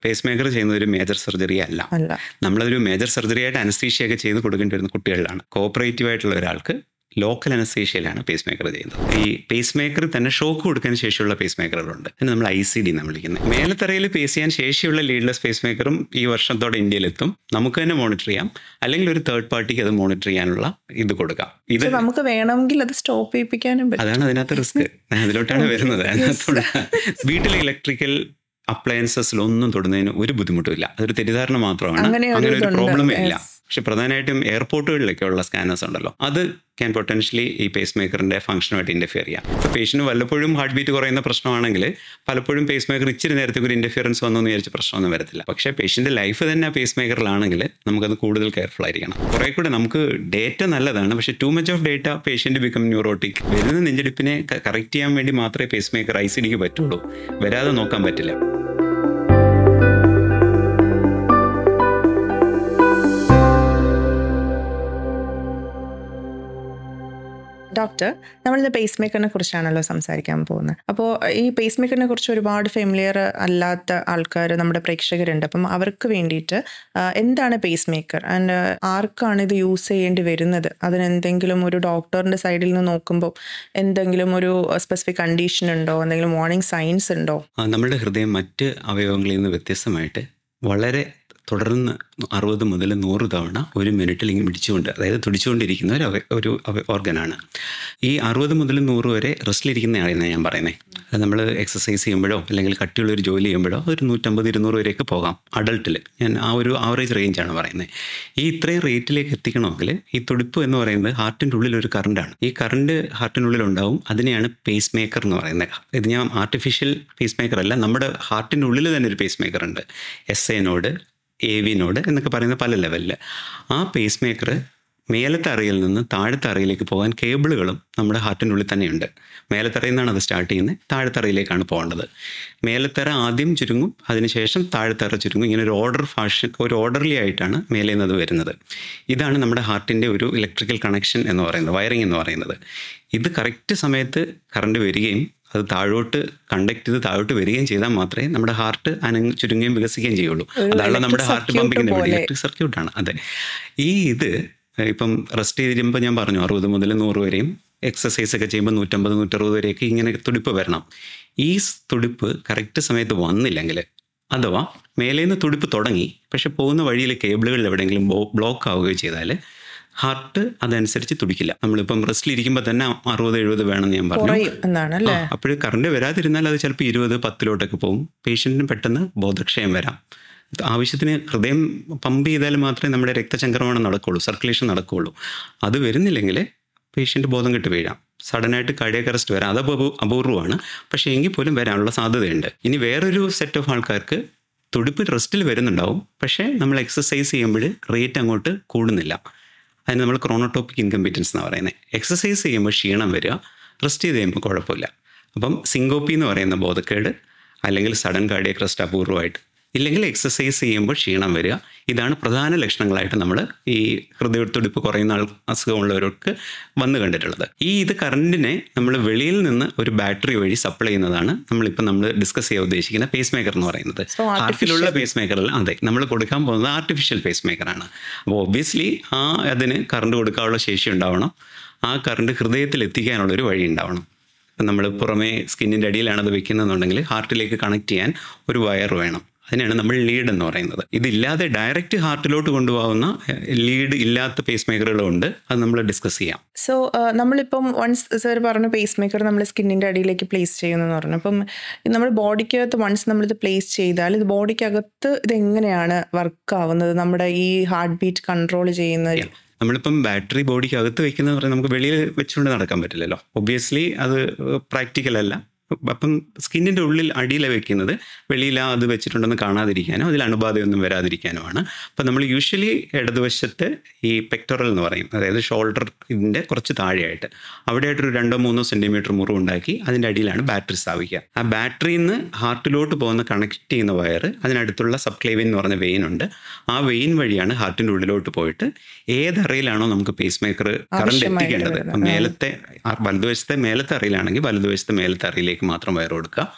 Pace pacemaker ചെയ്യുന്നത് ഒരു major surgery അല്ല അല്ല നമ്മളതൊരു മേജർ സർജറി ആയിട്ട് അനസ്തീഷ്യ ഒക്കെ ചെയ്ത് കൊടുക്കേണ്ടി വരുന്ന കുട്ടികളിലാണ് കോപ്പറേറ്റീവ് ആയിട്ടുള്ള ഒരാൾക്ക് ലോക്കൽ അനസ്തീഷ്യയിലാണ് പേസ് മേക്കർ ചെയ്യുന്നത് ഈ പേസ് മേക്കർ തന്നെ ഷോക്ക് കൊടുക്കാൻ ശേഷിയുള്ള പേസ് മേക്കറുകളുണ്ട് അതിന് നമ്മൾ ഐ സി ഡി എന്ന് വിളിക്കുന്നത് മേലത്തറയിൽ പേസ് ചെയ്യാൻ ശേഷിയുള്ള ലീഡ്ലെസ് പേസ് മേക്കറും ഈ വർഷത്തോടെ ഇന്ത്യയിലെത്തും നമുക്ക് തന്നെ മോണിറ്റർ ചെയ്യാം അല്ലെങ്കിൽ ഒരു തേർഡ് പാർട്ടിക്ക് അത് മോണിറ്റർ ചെയ്യാനുള്ള ഇത് കൊടുക്കാം ഇത് പക്ഷെ നമുക്ക് വേണമെങ്കിൽ അത് സ്റ്റോപ്പ് ചെയ്യിപ്പിക്കാനും പറ്റും അതാണ് അതിനകത്ത് റിസ്ക് അതിലോട്ടാണ് വരുന്നത് അതിനകത്തോടെ വീട്ടിലെ ഇലക്ട്രിക്കൽ അപ്ലയൻസസിലൊന്നും തൊടുന്നതിന് ഒരു ബുദ്ധിമുട്ടുമില്ല അതൊരു തെറ്റിദ്ധാരണ മാത്രമാണ് അങ്ങനെ ഒരു അങ്ങനെ ഒരു ഇതുണ്ട്. പ്രോബ്ലമേ ഇല്ല Yes. പക്ഷെ പ്രധാനമായിട്ടും എയർപോർട്ടുകളിലൊക്കെ ഉള്ള സ്കാനേഴ്സ് ഉണ്ടല്ലോ അത് ക്യാൻ പൊട്ടൻഷ്യലി ഈ പേസ് മേക്കറിന്റെ ഫംഗ്ഷനുമായിട്ട് ഇന്റർഫിയർ ചെയ്യാം ഇപ്പോൾ പേഷ്യന് വല്ലപ്പോഴും ഹാർട്ട് ബീറ്റ് കുറയുന്ന പ്രശ്നമാണെങ്കിൽ പലപ്പോഴും പേസ് മേക്കർ ഇച്ചിരി നേരത്തേക്ക് ഒരു ഇന്റർഫിയറൻസ് വന്നു എന്ന് വിചാരിച്ച് പ്രശ്നമൊന്നും വരത്തില്ല പക്ഷേ പേഷ്യന്റെ ലൈഫ് തന്നെ ആ പേസ് മേക്കറിലാണെങ്കിൽ നമുക്കത് കൂടുതൽ കെയർഫുൾ ആയിരിക്കണം കുറെ കൂടെ നമുക്ക് ഡേറ്റ നല്ലതാണ് പക്ഷേ too much of data patient become neurotic വരുന്ന നെഞ്ചെടുപ്പിനെ കറക്റ്റ് ചെയ്യാൻ വേണ്ടി മാത്രമേ പേസ് മേക്കർ ഐ സി ഡിക്ക് പറ്റുള്ളൂ വരാതെ നോക്കാൻ പറ്റില്ല ഡോക്ടർ നമ്മളിന്ന് പേസ് മേക്കറിനെ കുറിച്ചാണല്ലോ സംസാരിക്കാൻ പോകുന്നത് അപ്പോൾ ഈ പേസ് മേക്കറിനെ കുറിച്ച് ഒരുപാട് ഫെമിലിയർ അല്ലാത്ത ആൾക്കാർ നമ്മുടെ പ്രേക്ഷകരുണ്ട് അപ്പം അവർക്ക് വേണ്ടിയിട്ട് ആ, എന്താണ് പേസ് മേക്കർ ആൻഡ് ആർക്കാണ് ഇത് യൂസ് ചെയ്യേണ്ടി വരുന്നത് അതിനെന്തെങ്കിലും ഒരു ഡോക്ടറിൻ്റെ സൈഡിൽ നിന്ന് നോക്കുമ്പോൾ എന്തെങ്കിലും ഒരു സ്പെസിഫിക് കണ്ടീഷൻ ഉണ്ടോ എന്തെങ്കിലും വാർണിംഗ് സൈൻസ് ഉണ്ടോ ആ, നമ്മുടെ ഹൃദയം മറ്റ് അവയവങ്ങളിൽ നിന്ന് വ്യത്യസ്തമായിട്ട് വളരെ തുടർന്ന് അറുപത് മുതൽ നൂറ് തവണ ഒരു മിനിറ്റിൽ ഇങ്ങനെ പിടിച്ചുകൊണ്ട് അതായത് തുടിച്ചുകൊണ്ടിരിക്കുന്ന ഒരു അവ- ഒരു ഓർഗനാണ് ഈ അറുപത് മുതൽ നൂറ് വരെ റെസ്റ്റിലിരിക്കുന്നതാണ് ഞാൻ പറയുന്നത് അത് നമ്മൾ എക്സസൈസ് ചെയ്യുമ്പോഴോ അല്ലെങ്കിൽ കട്ടിയുള്ള ഒരു ജോലി ചെയ്യുമ്പോഴോ ഒരു നൂറ്റമ്പത് ഇരുന്നൂറ് വരെയൊക്കെ പോകാം അഡൾട്ടിൽ ഞാൻ ആ ഒരു ആവറേജ് റേഞ്ചാണ് പറയുന്നത് ഈ ഇത്രയും റേറ്റിലേക്ക് എത്തിക്കണമെങ്കിൽ ഈ തുടിപ്പ് എന്ന് പറയുന്നത് ഹാർട്ടിൻ്റെ ഉള്ളിൽ ഒരു കറണ്ടാണ് ഈ കറണ്ട് ഹാർട്ടിനുള്ളിൽ ഉണ്ടാവും അതിനെയാണ് പേസ് മേക്കർ എന്ന് പറയുന്നത് ഇത് ഞാൻ ആർട്ടിഫിഷ്യൽ പേസ് മേക്കർ അല്ല നമ്മുടെ ഹാർട്ടിൻ്റെ ഉള്ളിൽ തന്നെ ഒരു പേസ് മേക്കർ ഉണ്ട് S A node A V node എന്നൊക്കെ പറയുന്ന പല ലെവലിൽ ആ പേസ് മേക്കർ മേലത്തെ അറയിൽ നിന്ന് താഴത്തെ അറയിലേക്ക് പോകാൻ കേബിളുകളും നമ്മുടെ ഹാർട്ടിൻ്റെ ഉള്ളിൽ തന്നെയുണ്ട് മേലത്തെ അറയിൽ നിന്നാണ് അത് സ്റ്റാർട്ട് ചെയ്യുന്നത് താഴത്തെ അറയിലേക്കാണ് പോകേണ്ടത് മേലത്തറ ആദ്യം ചുരുങ്ങും അതിനുശേഷം താഴത്തറ ചുരുങ്ങും ഇങ്ങനെ ഒരു ഓർഡർ ഫാഷൻ ഒരു ഓർഡർലി ആയിട്ടാണ് മേലെ നിന്ന് അത് വരുന്നത് ഇതാണ് നമ്മുടെ ഹാർട്ടിൻ്റെ ഒരു ഇലക്ട്രിക്കൽ കണക്ഷൻ എന്ന് പറയുന്നത് വയറിംഗ് എന്ന് പറയുന്നത് ഇത് കറക്റ്റ് സമയത്ത് കറണ്ട് വരികയും അത് താഴോട്ട് കണ്ടക്ട് ചെയ്ത് താഴോട്ട് വരികയും ചെയ്താൽ മാത്രമേ നമ്മുടെ ഹാർട്ട് അനങ്ങ് ചുരുങ്ങുകയും വികസിക്കുകയും ചെയ്യുള്ളൂ ഒരു അതാണ് നമ്മുടെ electric ഹാർട്ട് circuit പമ്പിങ്ങിന് വേണ്ടി പോലെ. ഇലക്ട്രിക് സർക്യൂട്ടാണ് അതെ ഈ ഇത് ഇപ്പം റെസ്റ്റ് ചെയ്തിരുമ്പോൾ ഞാൻ പറഞ്ഞു അറുപത് മുതൽ നൂറ് വരെയും എക്സസൈസ് ഒക്കെ ചെയ്യുമ്പോൾ നൂറ്റമ്പത് നൂറ്ററുപത് വരെയൊക്കെ ഇങ്ങനെ തുടിപ്പ് വരണം ഈ സ് തുടിപ്പ് കറക്റ്റ് സമയത്ത് വന്നില്ലെങ്കിൽ അഥവാ മേലേന്ന് തുടിപ്പ് തുടങ്ങി പക്ഷെ പോകുന്ന വഴിയിൽ കേബിളുകളിൽ എവിടെയെങ്കിലും ബ്ലോക്ക് ആവുകയോ ചെയ്താൽ ഹാർട്ട് അതനുസരിച്ച് തുടിക്കില്ല നമ്മളിപ്പം റെസ്റ്റിലിരിക്കുമ്പോൾ തന്നെ അറുപത് എഴുപത് വേണമെന്ന് ഞാൻ പറഞ്ഞു കുറയും എന്നാണ് അല്ലേ അപ്പോൾ കറണ്ട് വരാതിരുന്നാൽ അത് ചിലപ്പോൾ ഇരുപത് പത്തിലോട്ടൊക്കെ പോകും പേഷ്യൻറ്റിന് പെട്ടെന്ന് ബോധക്ഷയം വരാം ആവശ്യത്തിന് ഹൃദയം പമ്പ് ചെയ്താൽ മാത്രമേ നമ്മുടെ രക്തചംക്രമണം നടക്കുകയുള്ളൂ സർക്കുലേഷൻ നടക്കുകയുള്ളൂ അത് വരുന്നില്ലെങ്കിൽ പേഷ്യൻ്റ് ബോധം കെട്ട് വീഴാം സഡനായിട്ട് കാർഡിയക് അറസ്റ്റ് വരാം അത് അപൂ- അപൂർവമാണ് പക്ഷേ എങ്കിൽ പോലും വരാനുള്ള സാധ്യതയുണ്ട് ഇനി വേറൊരു സെറ്റ് ഓഫ് ആൾക്കാർക്ക് തുടിപ്പ് റെസ്റ്റിൽ വരുന്നുണ്ടാവും പക്ഷേ നമ്മൾ എക്സസൈസ് ചെയ്യുമ്പോൾ റേറ്റ് അങ്ങോട്ട് കൂടുന്നില്ല അതിന് നമ്മൾ ക്രോണോട്ടോപ്പിക് ഇൻകമ്പീറ്റൻസ് എന്നാണ് പറയുന്നത് എക്സസൈസ് ചെയ്യുമ്പോൾ ക്ഷീണം വരിക റെസ്റ്റ് ചെയ്ത് കഴിയുമ്പോൾ കുഴപ്പമില്ല അപ്പം സിങ്കോപ്പി എന്ന് പറയുന്ന ബോധക്കേട് അല്ലെങ്കിൽ സഡൻ കാർഡിയക് റെസ്റ്റ് അപൂർവമായിട്ട് ഇല്ലെങ്കിൽ എക്സസൈസ് ചെയ്യുമ്പോൾ ക്ഷീണം വരിക ഇതാണ് പ്രധാന ലക്ഷണങ്ങളായിട്ട് നമ്മൾ ഈ ഹൃദയത്തുടിപ്പ് കുറയുന്ന ആൾ അസുഖമുള്ളവർക്ക് വന്നു കണ്ടിട്ടുള്ളത് ഈ ഇത് കറണ്ടിനെ നമ്മൾ വെളിയിൽ നിന്ന് ഒരു ബാറ്ററി വഴി സപ്ലൈ ചെയ്യുന്നതാണ് നമ്മളിപ്പോൾ നമ്മൾ ഡിസ്കസ് ചെയ്യാൻ ഉദ്ദേശിക്കുന്ന പേസ് മേക്കർ എന്ന് പറയുന്നത് So, ഹാർട്ടിലുള്ള പേസ് മേക്കറിൽ അതെ നമ്മൾ കൊടുക്കാൻ പോകുന്നത് ആർട്ടിഫിഷ്യൽ പേസ് മേക്കറാണ് അപ്പോൾ ഒബ്വിയസ്ലി ആ അതിന് കറണ്ട് കൊടുക്കാനുള്ള ശേഷി ഉണ്ടാവണം ആ കറണ്ട് ഹൃദയത്തിൽ എത്തിക്കാനുള്ള ഒരു വഴി ഉണ്ടാവണം ഇപ്പം നമ്മൾ പുറമേ സ്കിന്നിൻ്റെ അടിയിലാണ് അത് വെക്കുന്നതെന്നുണ്ടെങ്കിൽ ഹാർട്ടിലേക്ക് കണക്ട് ചെയ്യാൻ ഒരു വയർ വേണം അതിനാണ് നമ്മൾ ലീഡ് എന്ന് പറയുന്നത് ഇതില്ലാതെ ഡയറക്റ്റ് ഹാർട്ടിലോട്ട് കൊണ്ടുപോകുന്ന ലീഡ് ഇല്ലാത്ത പേസ് മേക്കറുകളും ഉണ്ട് അത് നമ്മൾ ഡിസ്കസ് ചെയ്യാം സോ നമ്മളിപ്പം വൺസ് സർ പറഞ്ഞ പേസ് മേക്കർ നമ്മൾ സ്കിന്നിൻ്റെ അടിയിലേക്ക് പ്ലേസ് ചെയ്യുന്നു പറഞ്ഞു അപ്പം നമ്മൾ ബോഡിക്കകത്ത് വൺസ് നമ്മളിത് പ്ലേസ് ചെയ്താൽ ഇത് ബോഡിക്കകത്ത് ഇത് എങ്ങനെയാണ് വർക്ക് ആവുന്നത് നമ്മുടെ ഈ ഹാർട്ട് ബീറ്റ് കൺട്രോൾ ചെയ്യുന്നത് നമ്മളിപ്പം ബാറ്ററി ബോഡിക്ക് അകത്ത് വെക്കുന്നത് പറഞ്ഞാൽ നമുക്ക് വെളിയിൽ വെച്ചുകൊണ്ട് നടക്കാൻ പറ്റില്ലല്ലോ ഒബ്വിയസ്ലി അത് പ്രാക്ടിക്കൽ അല്ല അപ്പം സ്കിന്നിൻ്റെ ഉള്ളിൽ അടിയിൽ വെക്കുന്നത് വെളിയിൽ ആ അത് വെച്ചിട്ടുണ്ടെന്ന് കാണാതിരിക്കാനോ അതിൽ അണുബാധയൊന്നും വരാതിരിക്കാനുമാണ് അപ്പം നമ്മൾ യൂഷ്വലി ഇടതുവശത്ത് ഈ പെക്ടറൽ എന്ന് പറയും അതായത് ഷോൾഡർ ഇതിൻ്റെ കുറച്ച് താഴെയായിട്ട് അവിടെയായിട്ടൊരു രണ്ടോ മൂന്നോ സെൻറ്റിമീറ്റർ മുറിവ് ഉണ്ടാക്കി അതിൻ്റെ അടിയിലാണ് ബാറ്ററി സ്ഥാപിക്കുക ആ ബാറ്ററിയിൽ നിന്ന് ഹാർട്ടിലോട്ട് പോകുന്ന കണക്ട് ചെയ്യുന്ന വയർ അതിനടുത്തുള്ള സബ്ക്ലേവിൻ എന്ന് പറഞ്ഞ വെയിൻ ഉണ്ട് ആ വെയിൻ വഴിയാണ് ഹാർട്ടിൻ്റെ ഉള്ളിലോട്ട് പോയിട്ട് ഏതറയിലാണോ നമുക്ക് പേസ് മേക്കർ കറണ്ട് ആവശ്യമായിട്ട് എത്തിക്കേണ്ടത് വരുന്നത്. അപ്പം മേലത്തെ ആ വലതുവശത്തെ മേലത്തെ അറയിലാണെങ്കിൽ വലതുവശത്തെ മേലത്തെ അറയിലേക്ക് മാത്രം വയർ കൊടുക്കുക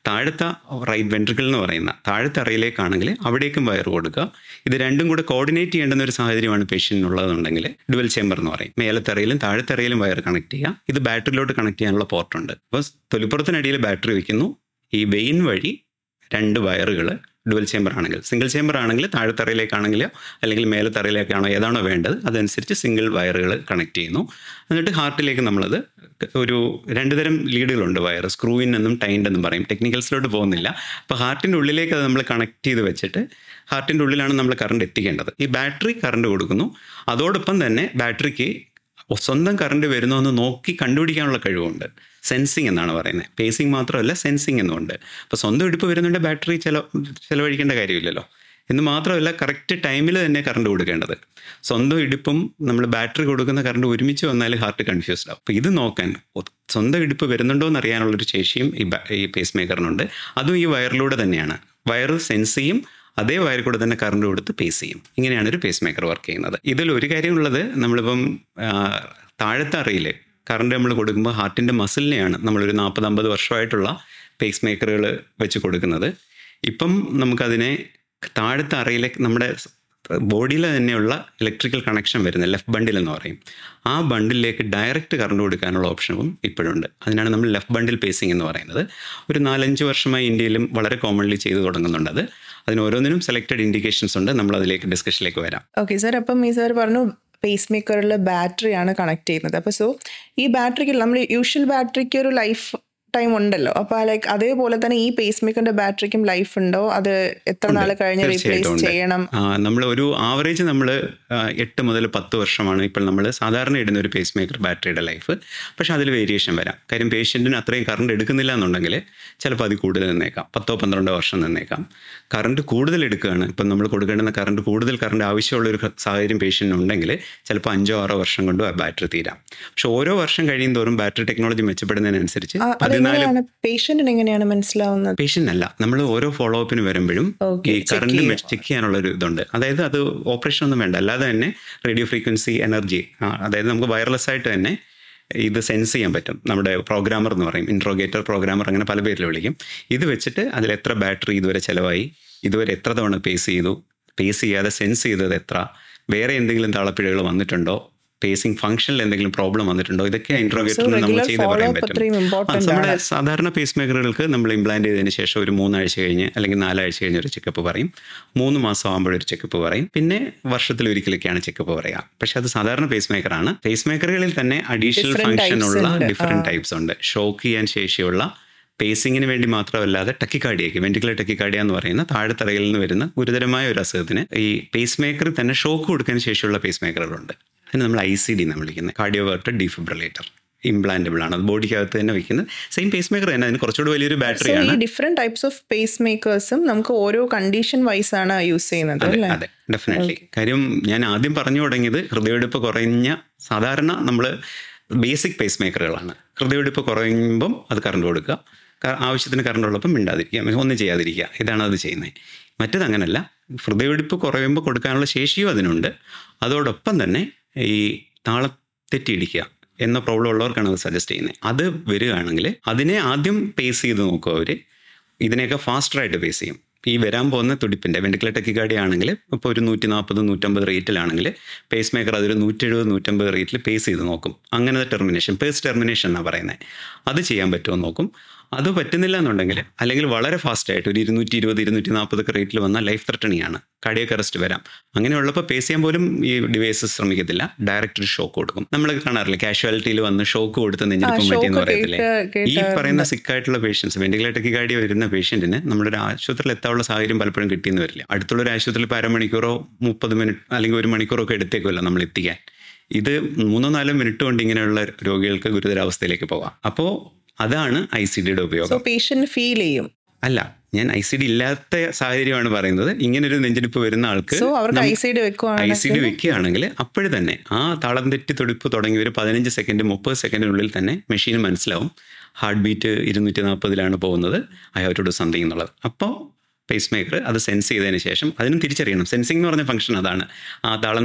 താഴത്തെ റൈറ്റ് വെൻട്രിക്കിൾ എന്ന് പറയുന്ന താഴത്തെ അറയിലേക്കാണെങ്കിൽ അവിടേക്കും വയർ കൊടുക്കുക ഇത് രണ്ടും കൂടെ കോർഡിനേറ്റ് ചെയ്യേണ്ടുന്ന ഒരു സാഹചര്യമാണ് പേഷ്യൻറ്റിനുള്ളതെന്നുണ്ടെങ്കിൽ ഡുവൽ ചേമ്പർ എന്ന് പറയും മേലത്തറയിലും താഴത്തറയിലും വയർ കണക്ട് ചെയ്യുക ഇത് ബാറ്ററിയിലോട്ട് കണക്ട് ചെയ്യാനുള്ള പോർട്ടുണ്ട് അപ്പോൾ തൊലിപ്പുറത്തിനടിയിൽ ബാറ്ററി വയ്ക്കുന്നു ഈ വെയിൻ വഴി രണ്ട് വയറുകൾ ഡുവൽ ചേമ്പർ ആണെങ്കിൽ സിംഗിൾ ചേമ്പർ ആണെങ്കിൽ താഴത്തറയിലേക്കാണെങ്കിലോ അല്ലെങ്കിൽ മേലത്തറയിലേക്കാണോ ഏതാണോ വേണ്ടത് അതനുസരിച്ച് സിംഗിൾ വയറുകൾ കണക്ട് ചെയ്യുന്നു എന്നിട്ട് ഹാർട്ടിലേക്ക് നമ്മളത് ഒരു രണ്ട് തരം ലീഡുകളുണ്ട് വയർ സ്ക്രൂവിൻ എന്നും ടൈൻഡ് എന്നും പറയും ടെക്നിക്കൽസിലോട്ട് പോകുന്നില്ല അപ്പോൾ ഹാർട്ടിൻ്റെ ഉള്ളിലേക്ക് അത് നമ്മൾ കണക്ട് ചെയ്ത് വെച്ചിട്ട് ഹാർട്ടിൻ്റെ ഉള്ളിലാണ് നമ്മൾ കറണ്ട് എത്തിക്കേണ്ടത് ഈ ബാറ്ററി കറണ്ട് കൊടുക്കുന്നു അതോടൊപ്പം തന്നെ ബാറ്ററിക്ക് സ്വന്തം കറണ്ട് വരുന്നോ എന്ന് നോക്കി കണ്ടുപിടിക്കാനുള്ള കഴിവുണ്ട് സെൻസിങ് എന്നാണ് പറയുന്നത് പേസിങ് മാത്രമല്ല സെൻസിങ് എന്നുണ്ട് അപ്പോൾ സ്വന്തം ഇടുപ്പ് വരുന്നുണ്ട് ബാറ്ററി ചില ചിലവഴിക്കേണ്ട കാര്യമില്ലല്ലോ എന്ന് മാത്രമല്ല കറക്റ്റ് ടൈമിൽ തന്നെ കറണ്ട് കൊടുക്കേണ്ടത് സ്വന്തം ഇടുപ്പും നമ്മൾ ബാറ്ററി കൊടുക്കുന്ന കറണ്ട് ഒരുമിച്ച് വന്നാൽ ഹാർട്ട് കൺഫ്യൂസ്ഡ് ആവും അപ്പോൾ ഇത് നോക്കാൻ ഒ- സ്വന്തം ഇടുപ്പ് വരുന്നുണ്ടോ എന്ന് അറിയാനുള്ളൊരു ശേഷിയും ഈ ബാ- ഈ പേസ് മേക്കറിനുണ്ട് അതും ഈ വയറിലൂടെ തന്നെയാണ് വയർ സെൻസ് ചെയ്യും അതേ വയറിൽ കൂടെ തന്നെ കറണ്ട് കൊടുത്ത് പേസ് ചെയ്യും ഇങ്ങനെയാണ് ഒരു പേസ് മേക്കർ വർക്ക് ചെയ്യുന്നത് ഇതിൽ ഒരു കാര്യമുള്ളത് നമ്മളിപ്പം ആ, താഴത്തെ അറയിൽ കറണ്ട് നമ്മൾ കൊടുക്കുമ്പോൾ ഹാർട്ടിൻ്റെ മസിലിനെയാണ് നമ്മളൊരു നാൽപ്പത് അമ്പത് വർഷമായിട്ടുള്ള പേസ് മേക്കറുകൾ വെച്ച് കൊടുക്കുന്നത് ഇപ്പം നമുക്കതിനെ താഴത്തെ അറയിലേക്ക് നമ്മുടെ ബോഡിയിൽ തന്നെയുള്ള ഇലക്ട്രിക്കൽ കണക്ഷൻ വരുന്ന ലെഫ്റ്റ് ബണ്ടിൽ എന്ന് പറയും ആ ബണ്ടിലേക്ക് ഡയറക്റ്റ് കറണ്ട് കൊടുക്കാനുള്ള ഓപ്ഷനും ഇപ്പോഴുണ്ട് അതിനാണ് നമ്മൾ ലെഫ്റ്റ് ബണ്ടിൽ പേസിംഗ് എന്ന് പറയുന്നത് ഒരു നാലഞ്ച് വർഷമായി ഇന്ത്യയിലും വളരെ കോമൺലി ചെയ്തു തുടങ്ങുന്നുണ്ട് അത് അതിന് ഓരോന്നിനും സെലക്റ്റഡ് ഇൻഡിക്കേഷൻസ് ഉണ്ട് നമ്മൾ അതിലേക്ക് ഡിസ്കഷനിലേക്ക് വരാം ഓക്കെ സാർ അപ്പം ഈ സാർ പറഞ്ഞു പേസ് മേക്കറിൽ ബാറ്ററിയാണ് കണക്ട് ചെയ്യുന്നത് അപ്പോൾ സോ ഈ ബാറ്ററിക്ക് നമ്മൾ യൂഷ്വൽ ബാറ്ററിക്ക് ഒരു ലൈഫ് ടൈം ഉണ്ടല്ലോ അപ്പോൾ ലൈക്ക് അതേപോലെ തന്നെ ഈ പേസ് മേക്കറിന്റെ ബാറ്ററിക്കും ലൈഫ് ഉണ്ടോ അത് എത്ര നാൾ കഴിഞ്ഞ് തീർച്ചയായിട്ടും റീപ്ലേസ് ഉണ്ട്. ചെയ്യണം നമ്മൾ ഒരു ആവറേജ് നമ്മൾ എട്ട് മുതൽ പത്ത് വർഷമാണ് ഇപ്പോൾ നമ്മൾ സാധാരണ ഇടുന്ന ഒരു പേസ് മേക്കർ ബാറ്ററിയുടെ ലൈഫ് പക്ഷേ അതിൽ വേരിയേഷൻ വരാം കാര്യം പേഷ്യൻറ്റിന് അത്രയും കറണ്ട് എടുക്കുന്നില്ല എന്നുണ്ടെങ്കിൽ ചിലപ്പോൾ അതിൽ കൂടുതൽ നിന്നേക്കാം പത്തോ പന്ത്രണ്ടോ വർഷം നിന്നേക്കാം കറണ്ട് കൂടുതൽ എടുക്കുകയാണ് ഇപ്പം നമ്മൾ കൊടുക്കേണ്ടുന്ന കറണ്ട് കൂടുതൽ കറണ്ട് ആവശ്യമുള്ള ഒരു സാഹചര്യം പേഷ്യൻ്റ് ഉണ്ടെങ്കിൽ ചിലപ്പോൾ അഞ്ചോ ആറോ വർഷം കൊണ്ട് ആ ബാറ്ററി തീരാം പക്ഷെ ഓരോ വർഷം കഴിയും തോറും ബാറ്ററി ടെക്നോളജി മെച്ചപ്പെടുന്നതിനനുസരിച്ച് ആ, പതിനാല് അതെങ്ങനെയാണ് പേഷ്യന്റിന് എങ്ങനെയാണ് മനസ്സിലാവുന്നത് പേഷ്യൻ്റ് അല്ല നമ്മൾ ഓരോ ഫോളോ അപ്പിന് വരുമ്പോഴും Okay, ഈ check കറണ്ട് ചെയ്യാം. ചെക്ക് ചെയ്യാനുള്ള ഒരു ഇതുണ്ട് അതായത് അത് ഓപ്പറേഷൻ ഒന്നും വേണ്ട അല്ലാതെ തന്നെ റേഡിയോ ഫ്രീക്വൻസി എനർജി അതായത് നമുക്ക് വയർലെസ് ആയിട്ട് തന്നെ ഇത് സെൻസ് ചെയ്യാൻ പറ്റും നമ്മുടെ പ്രോഗ്രാമർ എന്ന് പറയും ഇൻട്രോഗേറ്റർ പ്രോഗ്രാമർ അങ്ങനെ പല പേരിൽ വിളിക്കും ഇത് വെച്ചിട്ട് അതിൽ എത്ര ബാറ്ററി ഇതുവരെ ചിലവായി ഇതുവരെ എത്ര തവണ പേസ് ചെയ്തു പേസ് ചെയ്യാതെ സെൻസ് ചെയ്തത് എത്ര വേറെ എന്തെങ്കിലും താളപ്പിഴകൾ വന്നിട്ടുണ്ടോ പേസിംഗ് ഫംഗ്ഷനിൽ എന്തെങ്കിലും പ്രോബ്ലം വന്നിട്ടുണ്ടോ ഇതൊക്കെ ഇൻട്രോഗേറ്ററിന് നമ്മൾ regular ചെയ്ത് പറയാൻ follow-up പറ്റും അത്രയും ആ, important നമ്മുടെ ആണ്. സാധാരണ പേസ് മേക്കറുകൾക്ക് നമ്മൾ ഇംപ്ലാന്റ് ചെയ്തതിന് ശേഷം ഒരു മൂന്നാഴ്ച കഴിഞ്ഞ് അല്ലെങ്കിൽ നാലാഴ്ച കഴിഞ്ഞ് ഒരു ചെക്കപ്പ് പറയും മൂന്ന് മാസം ആകുമ്പോഴൊരു ചെക്കപ്പ് പറയും പിന്നെ വർഷത്തിൽ ഒരിക്കലൊക്കെയാണ് ചെക്കപ്പ് പറയുക പക്ഷെ അത് സാധാരണ പേസ് മേക്കറാണ് പേസ് മേക്കറുകളിൽ തന്നെ അഡീഷണൽ Different ഫംഗ്ഷൻ types ഉള്ള ഉണ്ട്. ഡിഫറെൻറ്റ് ആ. ടൈപ്സ് ഉണ്ട് ഷോക്ക് ചെയ്യാൻ ശേഷിയുള്ള പേസിങ്ങിന് വേണ്ടി മാത്രമല്ലാതെ ടക്കിക്കാർഡിയക്ക് വെന്റിക്കുലർ ടക്കിക്കാർഡിയ എന്ന് പറയുന്ന താഴെത്തറയിൽ നിന്ന് വരുന്ന ഗുരുതരമായ ഒരു അസുഖത്തിന് ഈ പേസ് മേക്കർ തന്നെ ഷോക്ക് കൊടുക്കാൻ ശേഷിയുള്ള പേസ് മേക്കറുകളുണ്ട് അതിന് നമ്മൾ ഐ സി ഡി എന്ന് വിളിക്കുന്നത് കാർഡിയോവേർട്ടർ ഡിഫിബ്രിലേറ്റർ ഇംപ്ലാന്റബിൾ ആണ് അത് ബോഡിക്കകത്ത് തന്നെ വെക്കുന്നത് സെയിം പേസ് മേക്കർ തന്നെ അതിന് കുറച്ചുകൂടി വലിയൊരു സോ ബാറ്ററിയാണ് ഈ ഡിഫറെന്റ് ടൈപ്സ് ഓഫ് പേസ് മേക്കേഴ്സും നമുക്ക് ഓരോ കണ്ടീഷൻ വൈസ് ആണ് യൂസ് ചെയ്യുന്നത് അതെ അല്ലേ അതെ ഡെഫിനറ്റ്ലി കാര്യം ഞാൻ ആദ്യം പറഞ്ഞു തുടങ്ങിയത് ഹൃദയമെടുപ്പ് കുറഞ്ഞ സാധാരണ നമ്മൾ ബേസിക് പേസ് മേക്കറുകളാണ് ഹൃദയമെടുപ്പ് കുറയുമ്പം അത് കറണ്ട് കൊടുക്കുക ക- ആവശ്യത്തിന് കറണ്ട് ഉള്ളപ്പം മിണ്ടാതിരിക്കുക ഒന്നും ചെയ്യാതിരിക്കുക ഇതാണ് അത് ചെയ്യുന്നത് മറ്റത് അങ്ങനല്ല ഹൃദയമെടുപ്പ് കുറയുമ്പോൾ കൊടുക്കാനുള്ള ശേഷിയും അതിനുണ്ട് അതോടൊപ്പം തന്നെ ഈ താളം തെറ്റിയിടിക്കുക എന്ന പ്രോബ്ലം ഉള്ളവർക്കാണ് അത് സജസ്റ്റ് ചെയ്യുന്നത് അത് വരികയാണെങ്കിൽ അതിനെ ആദ്യം പേസ് ചെയ്ത് നോക്കും അവർ ഇതിനെയൊക്കെ ഫാസ്റ്ററായിട്ട് പേസ് ചെയ്യും ഈ വരാൻ പോകുന്ന തുടിപ്പിൻ്റെ വെൻറ്റിക്കുലർ ടെക്കിക്കാർഡി ആണെങ്കിൽ ഇപ്പോൾ ഒരു നൂറ്റി നാൽപ്പത് നൂറ്റമ്പത് റേറ്റിലാണെങ്കിൽ പേസ് മേക്കർ അതൊരു നൂറ്റെഴുപത് നൂറ്റമ്പത് റേറ്റിൽ പേസ് ചെയ്ത് നോക്കും അങ്ങനത്തെ ടെർമിനേഷൻ പേസ് ടെർമിനേഷൻ എന്നാണ് പറയുന്നത് അത് ചെയ്യാൻ പറ്റുമോ നോക്കും അത് പറ്റുന്നില്ല എന്നുണ്ടെങ്കിൽ അല്ലെങ്കിൽ വളരെ ഫാസ്റ്റ് ആയിട്ട് ഒരു ഇരുന്നൂറ്റി ഇരുപത് ഇരുന്നൂറ്റി നാൽപ്പതൊക്കെ റേറ്റിൽ വന്നാൽ ലൈഫ് ത്രട്ടണിങ് ആണ് കാർഡിയക്ക് അറസ്റ്റ് വരാം അങ്ങനെയുള്ളപ്പോൾ പേസ് ചെയ്യാൻ പോലും ഈ ഡിവൈസസ് ശ്രമിക്കത്തില്ല ഡയറക്റ്റ് ഒരു ഷോക്ക് കൊടുക്കും നമ്മൾ കാണാറില്ല കാഷ്വാലിറ്റിയിൽ വന്ന് ഷോക്ക് കൊടുത്ത് നെഞ്ചിരിപ്പം shock പറ്റിയെന്ന് പറയത്തില്ലേ കേട്ട് ഈ പറയുന്ന സിക്കായിട്ടുള്ള പേഷ്യൻസ് വെന്റിലേറ്റർ കാർഡി വരുന്ന പേഷ്യന്റിന് നമ്മുടെ ആശുപത്രിയിൽ എത്താനുള്ള സാഹചര്യം പലപ്പോഴും കിട്ടിയെന്ന് വരില്ല അടുത്തുള്ള ഒരു ആശുപത്രിയിൽ ഇപ്പോൾ അരമണിക്കൂറോ മുപ്പത് മിനിറ്റ് അല്ലെങ്കിൽ ഒരു മണിക്കൂറോ ഒക്കെ എടുത്തേക്കുമല്ലോ നമ്മൾ എത്തിക്കാൻ ഇത് മൂന്നോ നാലോ മിനിറ്റ് കൊണ്ട് ഇങ്ങനെയുള്ള രോഗികൾക്ക് ഗുരുതരാവസ്ഥയിലേക്ക് പോകാം അപ്പോൾ അതാണ് ഐ സി ഡിയുടെ സോ ഉപയോഗം പേഷ്യന്റ് ഫീൽ ചെയ്യും അല്ല ഞാൻ ഐ സി ഡി ഇല്ലാത്ത സാഹചര്യമാണ് പറയുന്നത് ഇങ്ങനൊരു നെഞ്ചിടിപ്പ് വരുന്ന ആൾക്ക് സോ അവർക്ക് I C D I C D വെക്കുവാണെങ്കിൽ വെക്കുകയാണെങ്കിൽ അപ്പോഴും തന്നെ ആ താളം തെറ്റി തുടിപ്പ് തുടങ്ങി ഒരു പതിനഞ്ച് സെക്കൻഡ് മുപ്പത് സെക്കൻഡിനുള്ളിൽ തന്നെ മെഷീന് മനസ്സിലാവും ഹാർട്ട് ബീറ്റ് ഇരുന്നൂറ്റി നാൽപ്പതിലാണ് പോകുന്നത് I have to do something എന്നുള്ളത് അപ്പോൾ പേസ് മേക്കർ അത് സെൻസ് ചെയ്തതിന് ശേഷം അതിനും തിരിച്ചറിയണം സെൻസിങ് എന്ന് പറഞ്ഞ ഫംഗ്ഷൻ അതാണ് ആ താളം